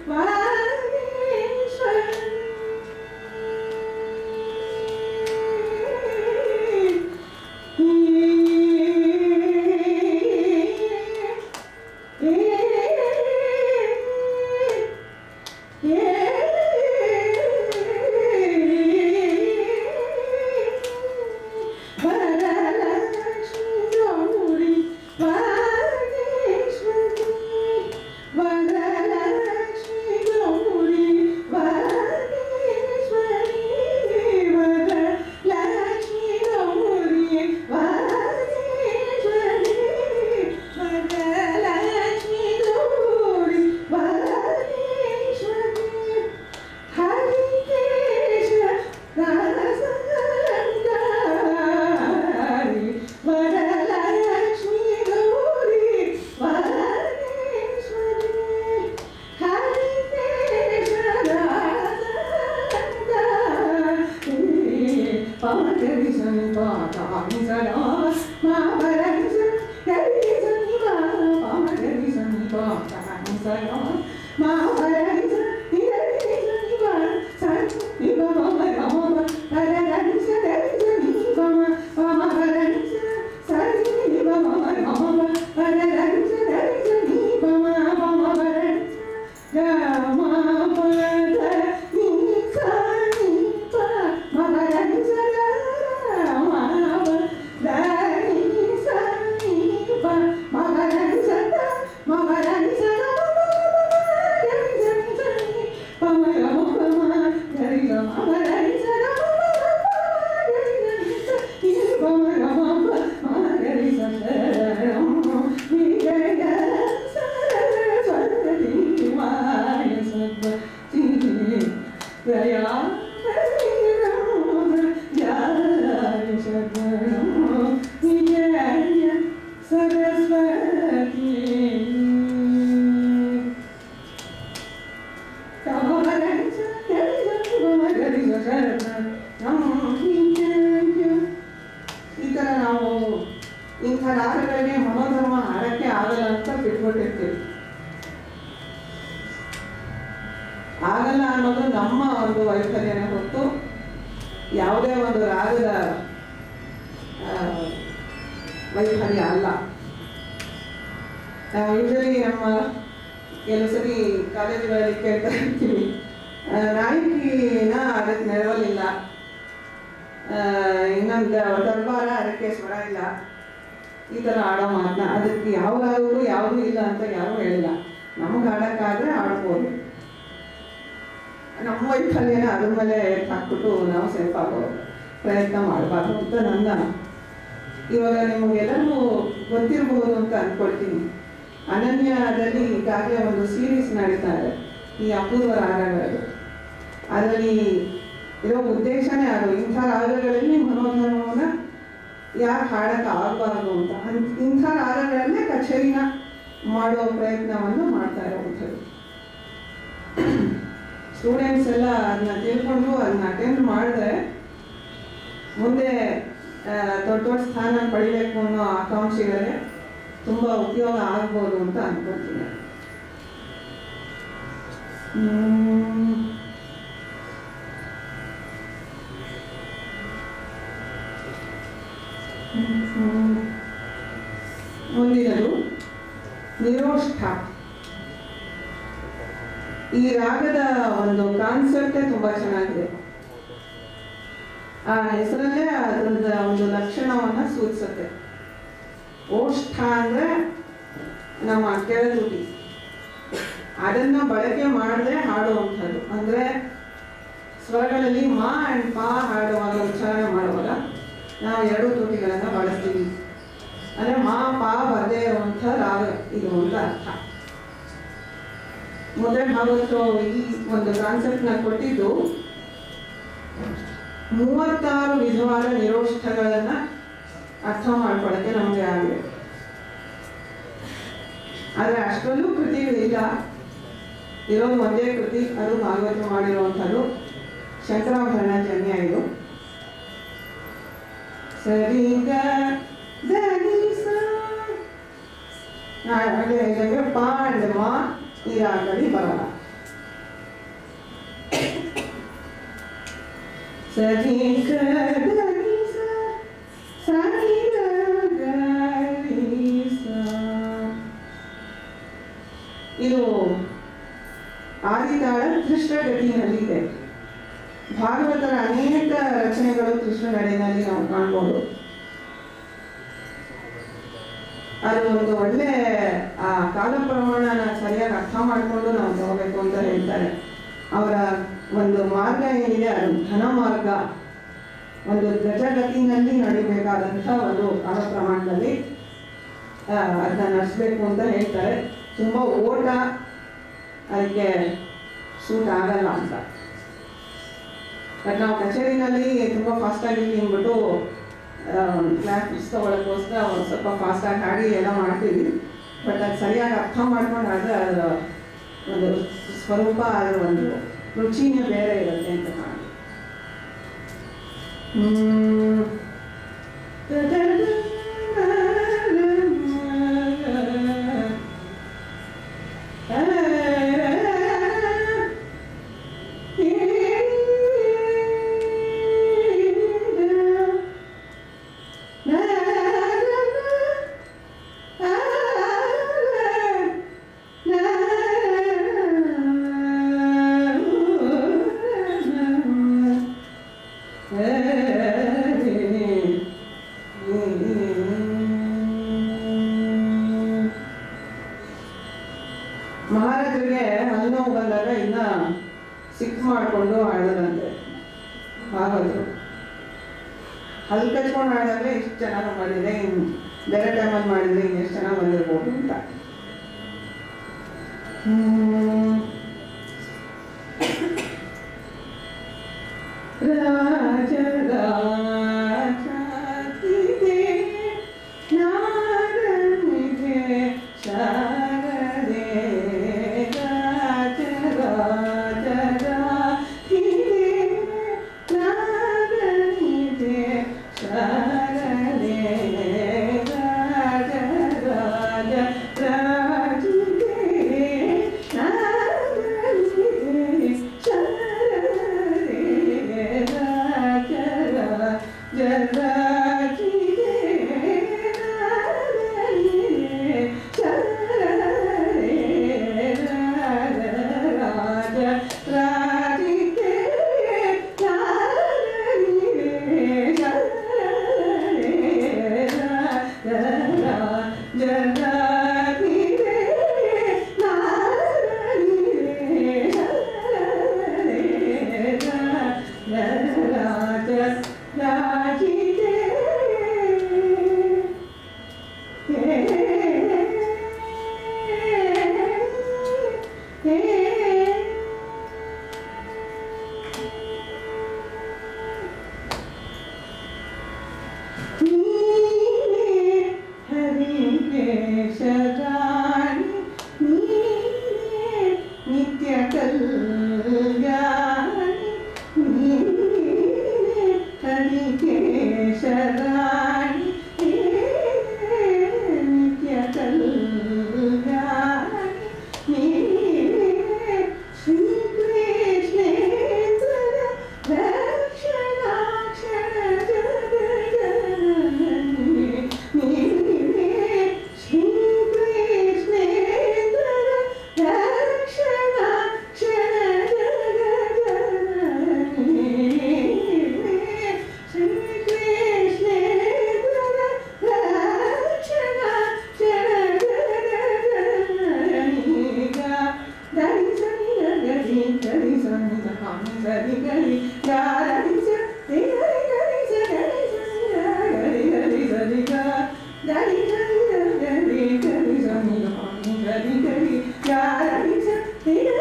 ವರಲಕ್ಷ್ಮೀ ಗೌರಿ ವಾಗೇಶ್ವರಿ ವರಲಕ್ಷ್ಮೀ ಗೌರಿ ವಾಗೇಶ್ವರಿ ವರಲಕ್ಷ್ಮೀ ಗೌರಿ ವಾಗೇಶ್ವರಿ ವರಲಕ್ಷ್ಮೀ ಗೌರಿ ವಾಗೇಶ್ವರಿ ಹರಿಕೇಶ ದಾಸಂಗಾರಿ ವರಲಕ್ಷ್ಮೀ ಗೌರಿ ವಾಗೇಶ್ವರಿ ಹರಿಕೇಶ ದಾಸಂಗಾರಿ ಪಾಮಕರಿ ಸಂಪಾತಾನಿ ಸದಾ ಮಾವರನಿ ಕರಿ ಸಂಪಾ ಪಾಮಕರಿ ಸಂಪಾತಾನಿ ಸದಾ ಮಾವರನಿ ಕರಿ ಸಂಪಾ ಸನಿ ಬಮ ಬಮ ಪರರನಿ ಸದನಿ ಬಮ ಬಮ ಪರನಿ ಸನಿ ಬಮ ಬಮ ಪರರನಿ ಸದನಿ ಬಮ ಬಮ ಪರನಿ ಗಮ ಪದ ನಿ ಸನಿ ಪ ಮಗರನಿ ಸದಾ ಮಾವ ದಾನಿ ಸನಿ ಪ ಮಗರನಿ ಸದಾ ಮಗರನಿ ಸದಾ ಗರಿ ಗರಿ ಸನಿ ಪಮ ಗಮ ಪಮ ಗರಿ ಗಮ ಮಗರನಿ ಸದಾ ಗರಿ ಗರಿ ಸನಿ ಪಮ ಗಮ ಪ ಮಗರಿ ಸದಾ ನಿ ಗರಿ ಗರಿ ಸರಸ್ವತಿ ಮಾಯ ಸದ್ವತಿ ದಯಾ ಸರಸ್ವತಿ ಈ ಥರ ನಾವು ಇಂಥ ರಾಗಗಳಿಗೆ ಮನೋಧರ್ಮ ಹಾಡಕ್ಕೆ ಆಗಲ್ಲ ಅಂತ ಬಿಟ್ಬಿಟ್ಟಿರ್ತೀವಿ ಆಗಲ್ಲ ಅನ್ನೋದು ನಮ್ಮ ಒಂದು ವೈಫಲ್ಯನೇ ಹೊತ್ತು ಯಾವುದೇ ಒಂದು ರಾಗದ ಆ, ವೈಫಲ್ಯ ಅಲ್ಲ ನಾವು ಯೂಶಲಿ ನಮ್ಮ ಕೆಲವು ಸರಿ ಕಾಲೇಜುಗಳಲ್ಲಿ ಕೇಳ್ತಾ ಇರ್ತೀವಿ ಆ, ನಾಯಕಿನ ಅದಕ್ಕೆ ನೆರವಲಿಲ್ಲ ಆ, ಇನ್ನೊಂದು ದರ್ಬಾರ ಅದಕ್ಕೆ ಸ್ವರ ಇಲ್ಲ ಈ ಥರ ಆಡೋ ಮಾತನ್ನ ಅದಕ್ಕೆ ಯಾವ ರಾಗಗಳು ಯಾವುದೂ ಇಲ್ಲ ಅಂತ ಯಾರೂ ಹೇಳಿಲ್ಲ ನಮ್ಗೆ ಆಡೋಕ್ಕಾದ್ರೆ ಆಡ್ಬೋದು ನಮ್ಮ ವೈಫಲ್ಯನ ಅದ್ರ ಮೇಲೆ ಹಾಕ್ಬಿಟ್ಟು ನಾವು ಸೇಫ್ ಆಗೋ ಪ್ರಯತ್ನ ಮಾಡಬಾರ್ದು ಅಂತ ನನ್ನ ಇವಾಗ ನಿಮಗೆಲ್ಲರೂ ಗೊತ್ತಿರಬಹುದು ಅಂತ ಅಂದ್ಕೊಳ್ತೀನಿ ಅನನ್ಯದಲ್ಲಿ ಈಗಾಗಲೇ ಒಂದು ಸೀರೀಸ್ ನಡೀತಾ ಇದೆ ಈ ಅಪೂರ್ವ ರಾಗಗಳು ಅದರಲ್ಲಿ ಇರೋ ಉದ್ದೇಶನೇ ಅದು ಇಂಥ ರಾಗಗಳಲ್ಲಿ ಮನೋಧರ್ಮವನ್ನ ಯಾಕೆ ಹಾಡಕ್ಕೆ ಆಗಬಾರ್ದು ಅಂತ ಅನ್- ಇಂಥ ರಾಗಗಳಲ್ಲೇ ಕಚೇರಿನ ಮಾಡೋ ಪ್ರಯತ್ನವನ್ನು ಮಾಡ್ತಾ ಇರುವಂಥದ್ದು ಸ್ಟೂಡೆಂಟ್ಸ್ ಎಲ್ಲ ಅದನ್ನ ತಿಳ್ಕೊಂಡು ಅದನ್ನ ಅಟೆಂಡ್ ಮಾಡಿದ್ರೆ ಮುಂದೆ ಆ, ದೊಡ್ಡ ದೊಡ್ಡ ಸ್ಥಾನ ಪಡಿಬೇಕು ಅನ್ನೋ ಆಕಾಂಕ್ಷೆಗಳಿಗೆ ತುಂಬ ಉಪಯೋಗ ಆಗ್ಬೋದು ಅಂತ ಅನ್ಕೊಳ್ತೀನಿ ಹ್ಮ್. ಹ್ಮ್. ಮುಂದಿನದು ನಿರೋಷ್ಠ ಈ ರಾಗದ ಒಂದು ಕಾನ್ಸೆಪ್ಟೇ ತುಂಬಾ ಚೆನ್ನಾಗಿದೆ ಆ ಹೆಸರಲ್ಲೇ ಅದರದ ಒಂದು ಲಕ್ಷಣವನ್ನ ಸೂಚಿಸುತ್ತೆ ಓಷ್ಠ ಅಂದ್ರೆ ನಮ್ಮ ಕೆಳತುಟಿ ಅದನ್ನ ಬಳಕೆ ಮಾಡದೆ ಹಾಡುವಂಥದ್ದು ಅಂದ್ರೆ ಸ್ವರಗಳಲ್ಲಿ ಮಾ ಅಂಡ್ ಪಾ ಹಾಡುವಾಗ ಉಚ್ಚಾರಣೆ ಮಾಡುವಾಗ ನಾವು ಎರಡು ತುಟಿಗಳನ್ನ ಬಳಸ್ತೀವಿ ಅಂದ್ರೆ ಮಾ ಪಾ ಬರದೇ ಇರುವಂಥ ರಾಗ ಇದು ಅಂತ ಅರ್ಥ ಮೊದಲೇ ಭಾಗವತರು ಈ ಒಂದು ಕಾನ್ಸೆಪ್ಟ್ನ ಕೊಟ್ಟಿದ್ದು ಮೂವತ್ತಾರು ವಿಧವಾದ ನಿರೋಷ್ಠಗಳನ್ನು ಅರ್ಥ ಮಾಡ್ಕೊಳ್ಳೋಕ್ಕೆ ನಮಗೆ ಆಗಿದೆ ಆದರೆ ಅಷ್ಟೊಂದು ಕೃತಿಗಳಿಲ್ಲ ಇರೋದು ಒಂದೇ ಕೃತಿ ಅದು ಭಾಗವತ ಮಾಡಿರುವಂಥದ್ದು ಶಂಕರಾಭರಣ ಜನ್ಯ ಇದು ಸರಿ ಗ ಧನಿ ಸ ಹಾಗೆ ಹೇಳಿದಂಗೆ ಪಾ ಅಂಡ್ ಮಾ ಈ ರಾಗದಲ್ಲಿ ಬರಲ್ಲ ಸರಿ ಗ ಧನಿ ಸ ಸರಿ ಗ ಗರಿ ಸ ಇದು ಆದಿತಾಳ ಕೃಷ್ಣಗತಿಯಲ್ಲಿದೆ ಭಾಗವತರ ಅನೇಕ ರಚನೆಗಳು ಕೃಷ್ಣಗಡಿನಲ್ಲಿ ನಾವು ಕಾಣ್ಬೋದು ಅದು ಒಂದು ಒಳ್ಳೆ ಆ ಕಾಲ ಪ್ರಮಾಣನ ಸರಿಯಾಗಿ ಅರ್ಥ ಮಾಡಿಕೊಂಡು ನಾವು ತಗೋಬೇಕು ಅಂತ ಹೇಳ್ತಾರೆ ಅವರ ಒಂದು ಮಾರ್ಗ ಏನಿದೆ ಅದು ಧನ ಮಾರ್ಗ ಒಂದು ಗಜಗತಿನಲ್ಲಿ ನಡಿಬೇಕಾದಂಥ ಒಂದು ಕಾಲ ಪ್ರಮಾಣದಲ್ಲಿ ಆ, ಅದನ್ನ ನಡೆಸಬೇಕು ಅಂತ ಹೇಳ್ತಾರೆ ತುಂಬ ಓಟ ಅದಕ್ಕೆ ಸೂಟ್ ಆಗಲ್ಲ ಅಂತ ಬಟ್ ನಾವು ಕಚೇರಿನಲ್ಲಿ ತುಂಬ ಫಾಸ್ಟಾಗಿ ಅಂದ್ಬಿಟ್ಟು ಕ್ಲಾಸ್ ತಗೊಳ್ಳೋಕ್ಕೋಸ್ಕರ ಒಂದು ಸ್ವಲ್ಪ ಫಾಸ್ಟಾಗಿ ಹಾಡಿ ಎಲ್ಲ ಮಾಡ್ತೀವಿ ಬಟ್ ಅದು ಸರಿಯಾಗಿ ಅರ್ಥ ಮಾಡ್ಕೊಂಡು ಆದರೆ ಅದರ ಒಂದು ಸ್ವರೂಪ ಅದರ ಒಂದು ರುಚಿನೇ ಬೇರೆ ಇರುತ್ತೆ ಅಂತ ಕಾಣುತ್ತೆ ಹ್ಮ್. ಮಹಾರಾಜರಿಗೆ ಹಲ್ಲುನೋವು ಬಂದಾಗ ಇನ್ನ ಸಿಕ್ ಮಾಡಿಕೊಂಡು ಆಡೋದಂತೆ ಭಾಗವತರು ಹಲ್ಲು ಕಚ್ಕೊಂಡು ಆಡಿದ್ರೆ ಇಷ್ಟು ಚೆನ್ನಾಗಿ ಮಾಡಿದೆ ಇನ್ನು ಬೇರೆ ಟೈಮಲ್ಲಿ ಮಾಡಿದ್ರೆ ಇನ್ನು ಎಷ್ಟು ಚೆನ್ನಾಗಿ ಬಂದಿರ್ಬೋದು ಅಂತ ಹ್ಮ್. ರಾಜ ರಾಜಾತಿಗೆ ನಾಗನಿಗೆ ಶಾರದೆ ರಾಜ ರಾಜಾತಿಗೆ ನಾಗನಿಗೆ ಶಾರದೆ ರಾಜ ರಾಜ ರಾಜಿಗೆ ನಾಗನಿಗೆ ಶಾರದೆ ರಾಜ ರಾಜ ರಾಜಿಗೆ ನಾಗನಿಗೆ ಶಾರದೆ ರಾಜ ರಾಜ ರಾಜಿಗೆ ನಾಗನಿಗೆ ನಿತ್ಯ ಕಲ್ಯಾಣಿ ಹರಿಕೇಶರಾಣಿ ನಿತ್ಯ ಕಲ್ಯಾಣಿ ಶ್ರೀ ಕೃಷ್ಣೇಂದ್ರ ರಕ್ಷಣಾಕ್ಷರ ಜಗಜನನಿ ಶ್ರೀ ಕೃಷ್ಣೇಂದ್ರ ರಕ್ಷಣಾಕ್ಷರ ಜಗಜನನಿ ಶ್ರೀ ಕೃಷ್ಣೇಂದ್ರ ರಕ್ಷಣಾಕ್ಷರ ಜಗಜನನಿ ಧರಿ ಸರಿ ಗರಿ ಗರಿ ಸನಿ ಕಾಮಿ ಸರಿ ಗರಿ ಗಾರಿ ಸರಿ ಗರಿ ಗರಿ ಸರಿ ಗರಿ ಗರಿ ಸರಿ ಗಾ ಧರಿ ಸರಿ ಗರಿ ಗರಿ ಸನಿ ಕಾಮಿ ಸರಿ ಗರಿ ಗಾರಿ ಸರಿ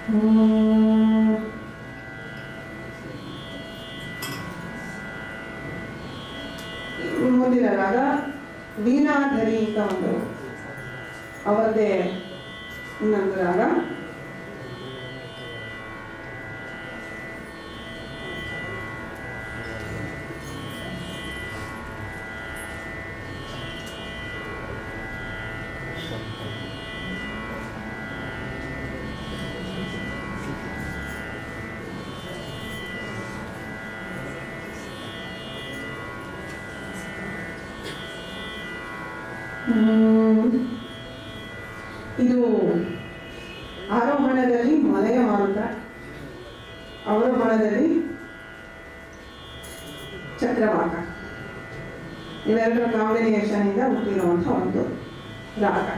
ಹ್ಮ್. ಮುಂದಿನ ರಾಗ ವೀಣಾಧರಿ ಅಂತ ಒಂದು ಅವರದೇ ಇನ್ನೊಂದು ರಾಗ ಹ್ಮ್. ಇದು ಆರೋಹಣದಲ್ಲಿ ಮಲೆಯ ಮಾರುತ ಅವರೋಹಣದಲ್ಲಿ ಚಕ್ರವಾಕ ಇವೆರಡರ ಕಾಂಬಿನೇಷನ್ ಇಂದ ಹುಟ್ಟಿರುವಂತಹ ಒಂದು ರಾಗ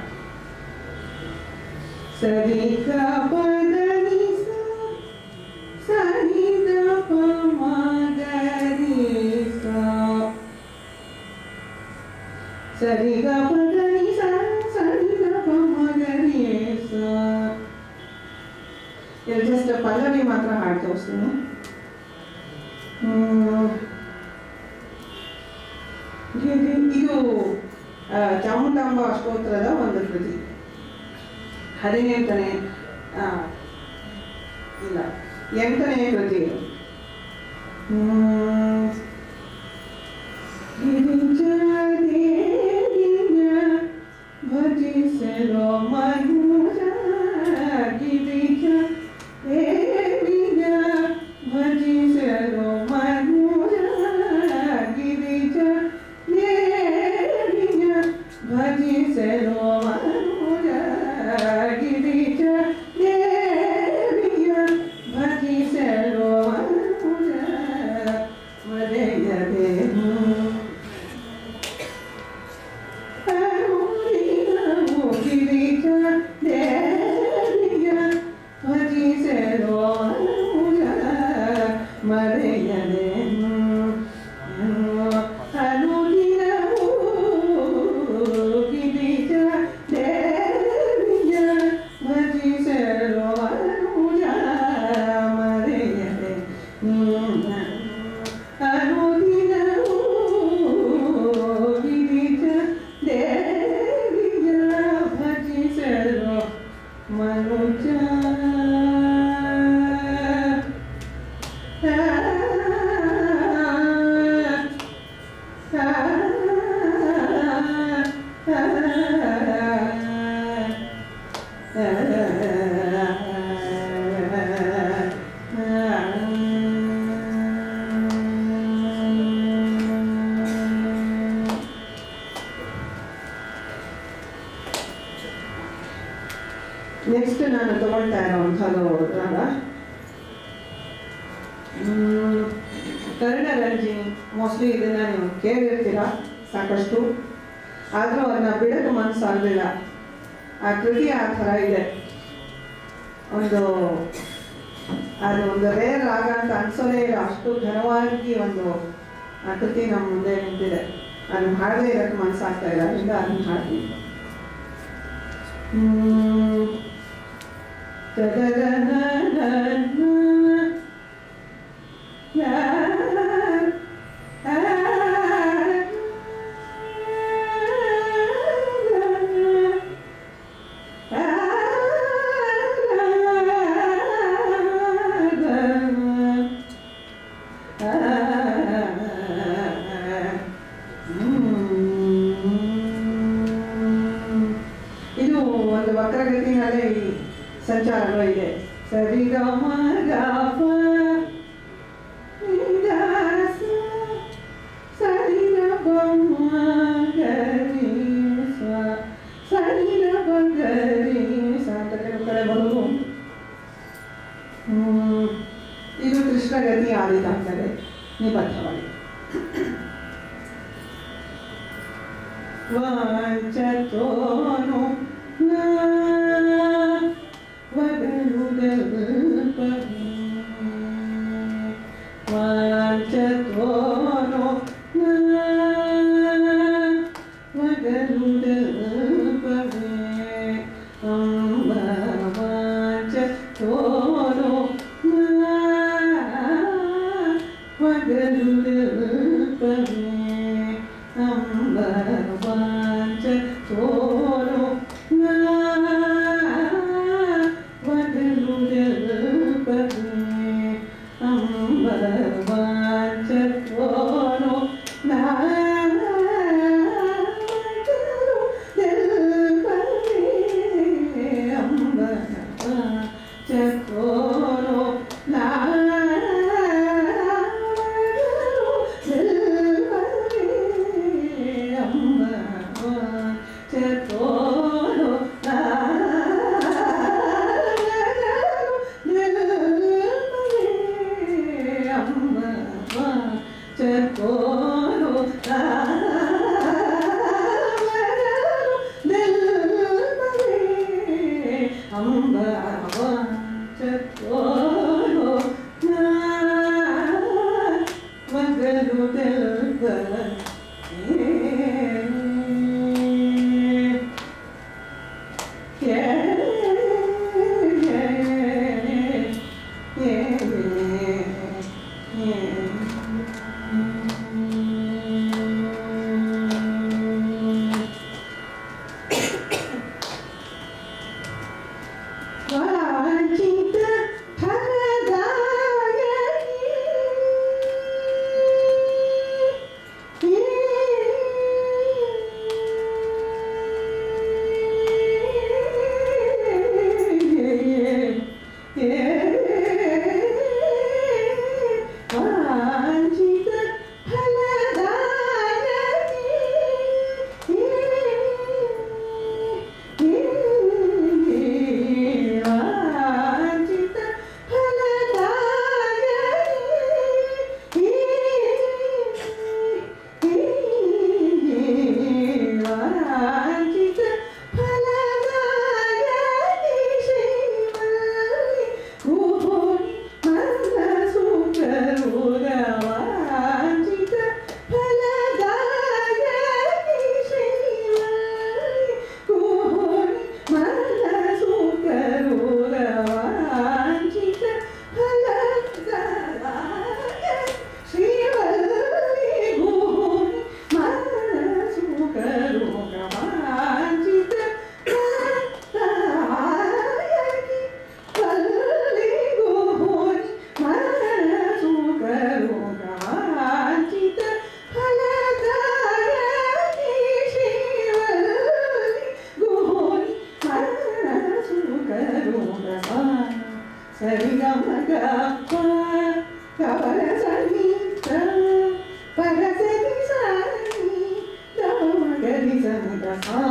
ಸರಿ ಗ ಪದ ನಿ ಸ, ಸರಿ ದ ಪ ಮ ಗ ರಿ ಸ. ಸರಿ ಗ ಪದ ನಿ ಸ, ಸರಿ ದ ಪ ಮ ಗ ರಿ ಸ. ಇಲ್ಲಿ ಜಸ್ಟ್ ಪಲ್ಲವಿ ಮಾತ್ರ ಹಾಡು ತೋರಿಸ್ತೀನಿ ಹ್ಮ್. ಇದು- ಇದು ಆ, ಚಾಮುಂಡಾಂಬ ಸ್ತೋತ್ರದ ಒಂದು ಕೃತಿ ಹದಿನೆಂಟನೇ ಆ, ಇಲ್ಲ ಎಂಟನೇ ಕೃತಿ ಇದು ಹ್ಮ್. ಗಿರಿಜಾದೇವಿಯ ಭಜಿಸಲೋ ಮನುಜ ಗಿರಿಜಾ ದೇವಿಯ ಭಜಿಸಲೋ ಮನುಜ ಗಿರಿಜಾ ದೇವಿಯ ಭಜಿಸಲೋ ಮನುಜ ಗಿರಿಜಾ ದೇವಿಯ ಭಜಿಸಲೋ ಮನುಜ ಮರೆಯದೇನು ಮನುಜ ನೆಕ್ಸ್ಟ್ ನಾನು ತಗೊಳ್ತಾ ಇರೋವಂಥದ್ದು ರಾಗ ಹ್ಮ್, ಕರ್ಣರಂಜಿನಿ ಮೋಸ್ಟ್ಲಿ ಇದನ್ನ ನೀವು ಕೇಳಿರ್ತೀರ ಸಾಕಷ್ಟು ಆದರೂ ಅದನ್ನ ಬಿಡಕ್ಕೆ ಮನಸ್ಸಾಗಲಿಲ್ಲ ಆ ಕೃತಿ ಆ ಥರ ಇದೆ ಒಂದು ಅದು ಒಂದು ರೇರ್ ರಾಗ ಅಂತ ಅನ್ಸೋದೇ ಇಲ್ಲ ಅಷ್ಟು ಘನವಾಗಿ ಒಂದು ಆ ಕೃತಿ ನಮ್ಮ ಮುಂದೆ ನಿಂತಿದೆ ಅದನ್ನ ಹಾಡದೇ ಇರಕ್ಕೆ ಮನಸ್ಸಾಗ್ತಾ ಇಲ್ಲ ಅದರಿಂದ ಅದನ್ನ ಹಾಡ್ತೀನಿ ಹ್ಮ್. ತದರನನನ. ಯಾ. ಆ. ಆ. ಹ್ಮ್. ಇದು ಒಂದು ವಕ್ರಗತಿನಲ್ಲೇ ಈ ಸಂಚಾರಗಳು ಇದೆ ಸರಿ ಗ ಮ ಗ ಪ ನಿ ದ ಸ, ಸರಿ ಗ ಪ ಮ ಗ ರಿ ಸ, ಸರಿ ಗ ಪ ಗ ರಿ ಸ ಅಂತ ಕೆಲವು ಕಡೆ ಬರೋದು ಹ್ಮ್. ಇದು ಕೃಷ್ಣಗತಿ ಆದಿತಾಗ್ತದೆ ನಿಬದ್ಧವಾಗಿ ವಾಂಚತೋನು ನಾ ವಗರುಗಲ್ಪವೇ. ವಾಂಚತೋನು ನಾ ವಗರುಗಲ್ಪವೇ. ಅಂಬ ವಾಂಚತೋನು ಚಕೋರೋ ನಾಗರು ಸೆಲ್ವರೇ ಅಮ್ಮ ಚಕೋರೋ ನಾಗರು ಸೆಲ್ವರೇ ಅಮ್ಮ ಚಕೋರೋ ನಾಗರು ಸೆಲ್ವರೇ ಅಂಬ ಚಕೋರೋ ಮಗನು ತೆಲ್ಪ ವಾಂಚಿತ ವಾಂಚಿತ ವಾಂಚಿತ ವಾಂಚಿತ ಫಲದಾಯಕಿ ಶ್ರೀಮಲ್ಲಿ ಕೂನಿ ಮನಸು ಕರುಣ ವಾಂಚಿತ ಫಲದಾಯಕಿ ಶ್ರೀಮಲ್ಲಿ ಕೂನಿ ಮನಸು ಕರುಣ ವಾಂಚಿತ ಫಲದಾಯಕಿ ಶ್ರೀಮಲ್ಲಿ ಕೂನಿ ಮನಸು ಕರುಣ ವಾಂಚಿತ ಫಲದಾಯಕಿ ಕಲ್ಲಿ ಗೋರಿ ಮನಸು ಕರುಣ ವಾಂಚಿತ ಫಲದಾಯಕಿ ಶ್ರೀವಲ್ಲಿ ಗೋರಿ ಮನಸು ಕರುಣ ಸರಿಗಮಗ ಕವಲ ಸಂಗೀತ ಪರಸರಿ ಸಾರಿ ಗಮಗರಿ ಸಂಗ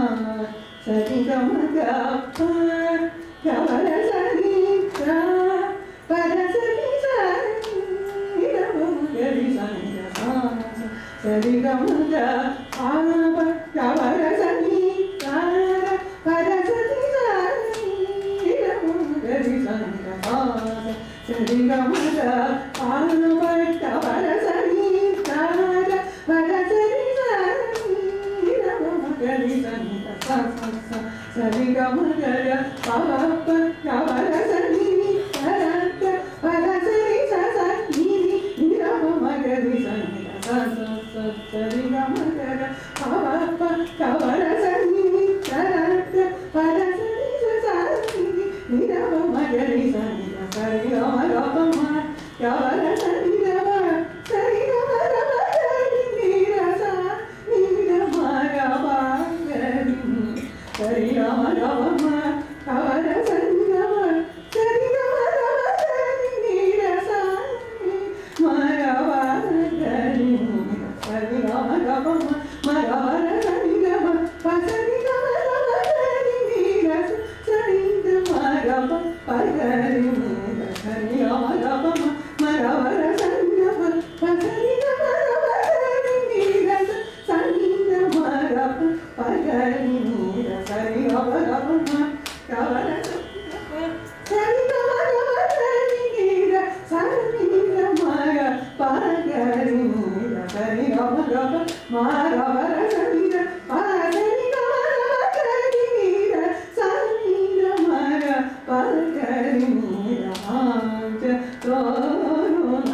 ಸರಿಗಮಗ ಕವಲ ಸಂಗೀತ ಪರಸರಿ ಸಾರಿ ಗಮಗರಿ ಸಂಗ ಸರಿಗಮಗ ಆವ ಕವಲ ಸಂಗೀತ ಪರಸರಿ ಸಾರಿ ಗಮಗರಿ ಸಂಗ ಸರಿಗಮಗ ಆವ ಕವಲ ಸಂಗೀತ ಪರಸರಿ ಸಾರಿ ಗಮಗರಿ ಸಂಗ ಸರಿ ಗಮಗರ ಪಾಪ ಕವಲ ಸಂಗೀತ ಪರ ಸರಿ ಸ ನೀರಿ ನಿರಮ ಮಗರಿ ಸಂಗ ಸರಿ ಗಮಗರ ಪಾಪ ಕವಲ ಸಂಗೀತ ಪರ ಸರಿ ಸ ನಿರಮ ಮಗರಿ ಸಂಗ ಸರಿ ಗಮ ಗಮ ಕವಲ ಸರಿ ಗಮ ಸರಿ ಗಮ ಗಮ ಸರಿ ನೀರಸ ನೀರಮ ಗಮ ಗರಿ ಸರಿ ಗಮ ಗಮ ಕವಲ ಸರಿ ಗಮ ಸರಿ ಗಮ ಗಮ ಸರಿ ನೀರಸ ಮಗವ ಗರಿ ಸರಿ ಗಮ ಗಮ ಮಗವರ ಸರಿ ಗಮ ಪಸರಿ ಗಮ ಗಮ ಸರಿ ನೀರಸ ಸರಿ ಗಮ ಗಮ ಪಗರಿ ಸರಿ ಗಮ ಗಮ ಮಗವರ ಸರಿ ಗಮ ಪಸರಿ ಗಮ ಗಮ ಸರಿ ನೀರಸ ಸರಿ ಗಮ ಗಮ ಪಗರಿ ಸರಿ ಗಮ ಗಮ ಕವಲ ಸರಿ ಗಮ ಗಮ ಸರಿ ನೀರ ಸರಿ ಗಮ ಪಗರಿ ಸರಿ ಗಮ ಗಮ ಮಗವರ ಸರಿ ಗಮ ಪಸರಿ ಗಮ ಗಮ ಸರಿ ನೀರ ಸರಿ ಗಮ ಪಗರಿ ರಾಜ ತೋರುಣ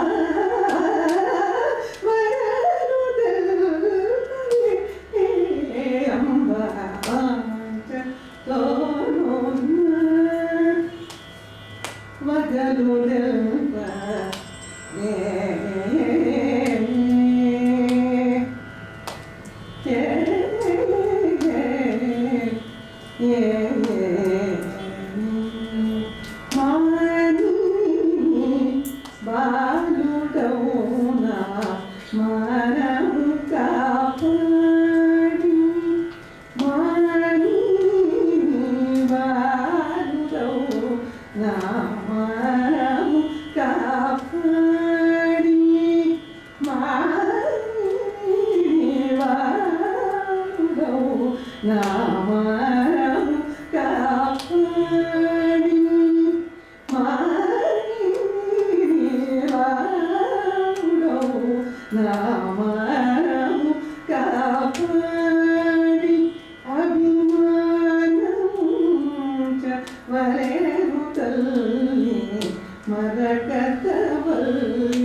ಅಂಬ ತೋರುಣ ಮಗಲು ನೆಲ್ಪ ನಾಮರವು ಕಾಪಾಡಿ ಮಾಡಿರುವವು ನಾಮರವು ಕಾಪಾಡಿ ಮಾಡಿರುವವು ನಾಮರವು ಕಾಪಾಡಿ ಅಭಿಮಾನವು ವರೆನು ತಲ್ಲಿ ಮರಕತವಲ್ಲಿ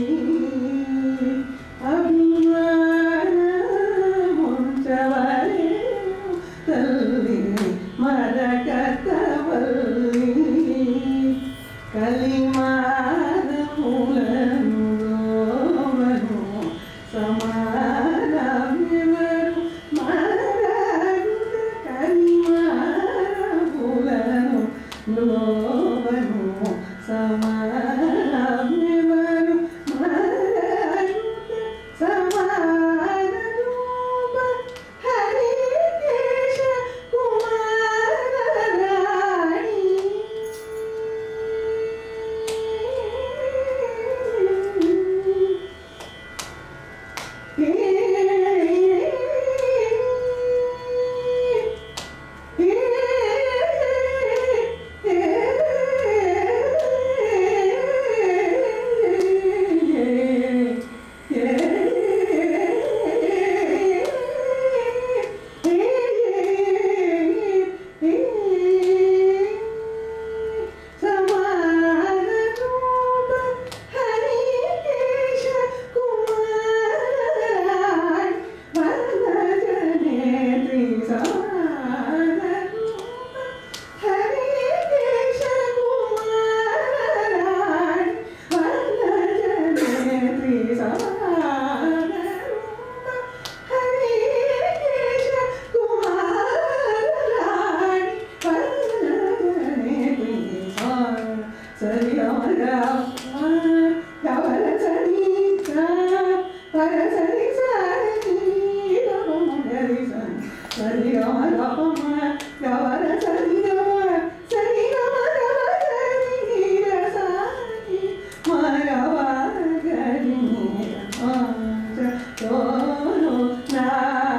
ಅಭಿಮಾನ ಮುಂಚವರೆನು ತಲ್ಲಿ ಮರಕತವಲ್ಲಿ ಕಲಿಮಾದ ಮೂಲನು ಗೋವನು ಸಮಾನವಿವರು ಮಾರಾಡುತ್ತ ಕಲಿಮಾದ ಮೂಲನು ಗೋವನು ಸಮಾನವಿವರು ಮಾರಾಡುತ್ತ ಸಮಾನ ರೂಪ ಹರಿಕೇಶ ಕುಮಾರರಾಣಿ ಸಮಾನರೂಪ ಹರಿಕೇಶ ಕುಮಾರರಾಣಿ ವರದಜನೇತ್ರಿ ಸಮಾನರೂಪ ಹರಿಕೇಶ ಕುಮಾರರಾಣಿ ವರದಜನೇತ್ರಿ ಸಮಾನರೂಪ ಹರಿಕೇಶ ಕುಮಾರರಾಣಿ ವರದಜನೇತ್ರಿ ಸರಿ ಗಮರ ಗಮನ ಸರಿ ಪರ ಸರಿ ಸರಿ ಗರಿ ಸರಿ ಗಮರ ಗಮನ ಸರಿ ಗಮ ಸರಿ ಗಮರ ಸರಿ ಸರಿ ಮರವ ಗರಿ ತೋರು ನಾ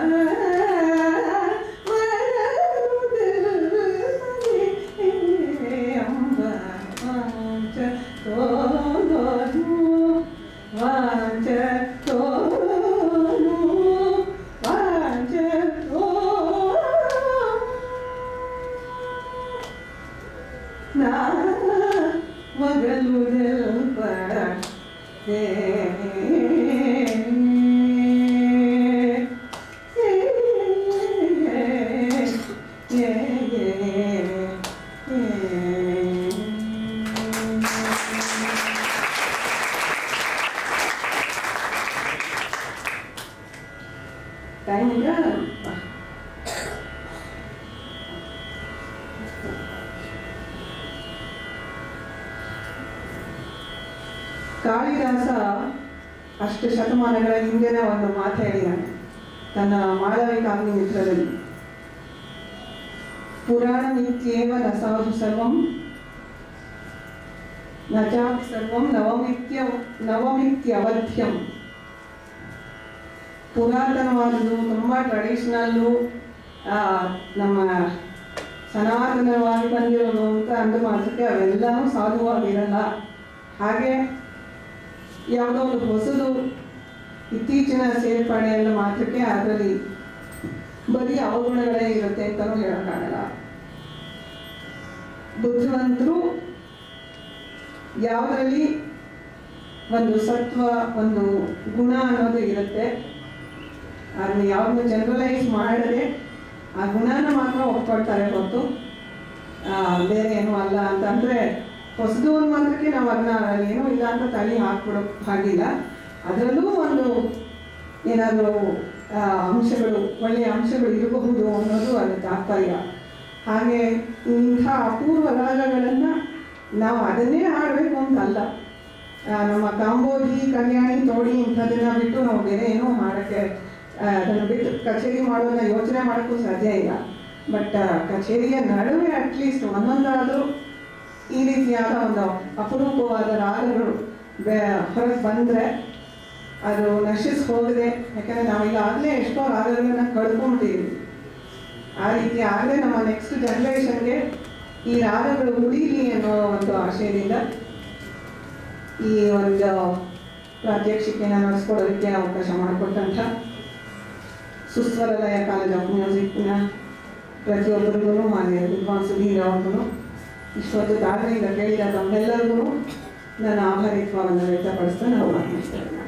ಅಂಬ ವಾಂಚ ತೋನು ವಾಂಚ ತೋನು ವಾಂಚ ನಾ ಮಗಲು ಪಡ ಹೇ ಟೈಮ್ ಇಲ್ಲ ಕಾಳಿದಾಸ ಅಷ್ಟು ಶತಮಾನಗಳ ಹಿಂದೆನೇ ಒಂದು ಮಾತು ಹೇಳಿದ್ದಾನೆ ತನ್ನ ಮಾಳವಿಕಾಗ್ನಿ ಮಿತ್ರದಲ್ಲಿ ಪುರಾಣ ನಿತ್ಯೇವ ನ ಸಾಧು ಸರ್ವಂ ನ ಚಾಪಿ ಸರ್ವಂ ನವಮಿತ್ಯ ನವಮಿತ್ಯವಧ್ಯಂ ಪುರಾತನವಾದುದು ತುಂಬ ಟ್ರೆಡಿಷ್ನಲ್ಲು ನಮ್ಮ ಸನಾತನವಾಗಿ ಬಂದಿರೋದು ಅಂತ ಅಂದು ಮಾತ್ರಕ್ಕೆ ಅವೆಲ್ಲನೂ ಸಾಧುವಾಗಿರಲ್ಲ ಹಾಗೆ ಯಾವುದೋ ಒಂದು ಹೊಸದು ಇತ್ತೀಚಿನ ಸೇರ್ಪಡೆಯನ್ನು ಮಾತ್ರಕ್ಕೆ ಅದರಲ್ಲಿ ಬರೀ ಅವಗುಣಗಳೇ ಇರುತ್ತೆ ಅಂತಲೂ ಹೇಳೋಕ್ಕಾಗಲ್ಲ ಬುದ್ಧಿವಂತರು ಯಾವುದರಲ್ಲಿ ಒಂದು ಸತ್ವ ಒಂದು ಗುಣ ಅನ್ನೋದು ಇರುತ್ತೆ ಅದನ್ನ ಯಾವ್ದನ್ನು ಜನರಲೈಸ್ ಮಾಡದೆ ಆ ಗುಣನ ಮಾತ್ರ ಒಪ್ಕೊಳ್ತಾರೆ ಹೊತ್ತು ಆ, ಬೇರೆ ಏನೂ ಅಲ್ಲ ಅಂತಂದ್ರೆ ಹೊಸದು ಒಂದು ಮಾತ್ರಕ್ಕೆ ನಾವು ಅದನ್ನ ಏನೂ ಇಲ್ಲ ಅಂತ ತಳಿ ಹಾಕ್ಬಿಡೋ ಹಾಗಿಲ್ಲ ಅದರಲ್ಲೂ ಒಂದು ಏನಾದರೂ ಅಂಶಗಳು ಒಳ್ಳೆಯ ಅಂಶಗಳು ಇರಬಹುದು ಅನ್ನೋದು ಅದರ ತಾತ್ಪರ್ಯ ಹಾಗೆ ಇಂಥ ಅಪೂರ್ವ ರಾಗಗಳನ್ನು ನಾವು ಅದನ್ನೇ ಹಾಡಬೇಕು ಅಂತಲ್ಲ ಆ, ನಮ್ಮ ಕಾಂಬೋಜಿ ಕಲ್ಯಾಣಿ ತೋಡಿ ಇಂಥದನ್ನ ಬಿಟ್ಟು ನಾವು ಬೇರೆ ಏನೂ ಮಾಡೋಕ್ಕೆ ಅದನ್ನು ಬಿಟ್ಟು ಕಚೇರಿ ಮಾಡೋದನ್ನ ಯೋಚನೆ ಮಾಡೋಕ್ಕೂ ಸಾಧ್ಯ ಇಲ್ಲ ಬಟ್ ಕಚೇರಿಯ ನಡುವೆ ಅಟ್ಲೀಸ್ಟ್ ಒಂದೊಂದಾದರೂ ಈ ರೀತಿಯಾದ ಒಂದು ಅಪರೂಪವಾದ ರಾಗಗಳು ಹೊರಗೆ ಬಂದರೆ ಅದು ನಶಿಸಿ ಹೋಗದೆ ಯಾಕಂದರೆ ನಾವು ಈಗಾಗಲೇ ಎಷ್ಟೋ ರಾಗಗಳನ್ನ ಕಳ್ಕೊಂಬಿಟ್ಟಿದ್ದೀವಿ ಆ ರೀತಿ ಆಗಲೇ ನಮ್ಮ ನೆಕ್ಸ್ಟ್ ಜನ್ರೇಷನ್ಗೆ ಈ ರಾಗಗಳು ಉಳಿಲಿ ಅನ್ನೋ ಒಂದು ಆಶಯದಿಂದ ಈ ಒಂದು ಪ್ರಾತ್ಯಕ್ಷಿಕೆನ ನಡೆಸ್ಕೊಡೋದಕ್ಕೆ ಅವಕಾಶ ಮಾಡಿಕೊಟ್ಟಂಥ ಸುಸ್ವರಲಯ ಕಾಲೇಜ್ ಆಫ್ ಮ್ಯೂಸಿಕ್ನ ಪ್ರತಿಯೊಬ್ಬರಿಗೂ ಮಾನ್ಯ ವಿದ್ವಾನ್ ಸುಧೀರ್ ಅವ್ರಿಗೂ ಇಷ್ಟೊತ್ತು ದಾಖಲೆಯಿಂದ ಕೇಳಿದ ತಮ್ಮೆಲ್ಲರಿಗೂ ನನ್ನ ಆಭಾರಿತ್ವವನ್ನು ವ್ಯಕ್ತಪಡಿಸ್ತಾ ನಾವು ಮಾತನಾಡ್ತೇವೆ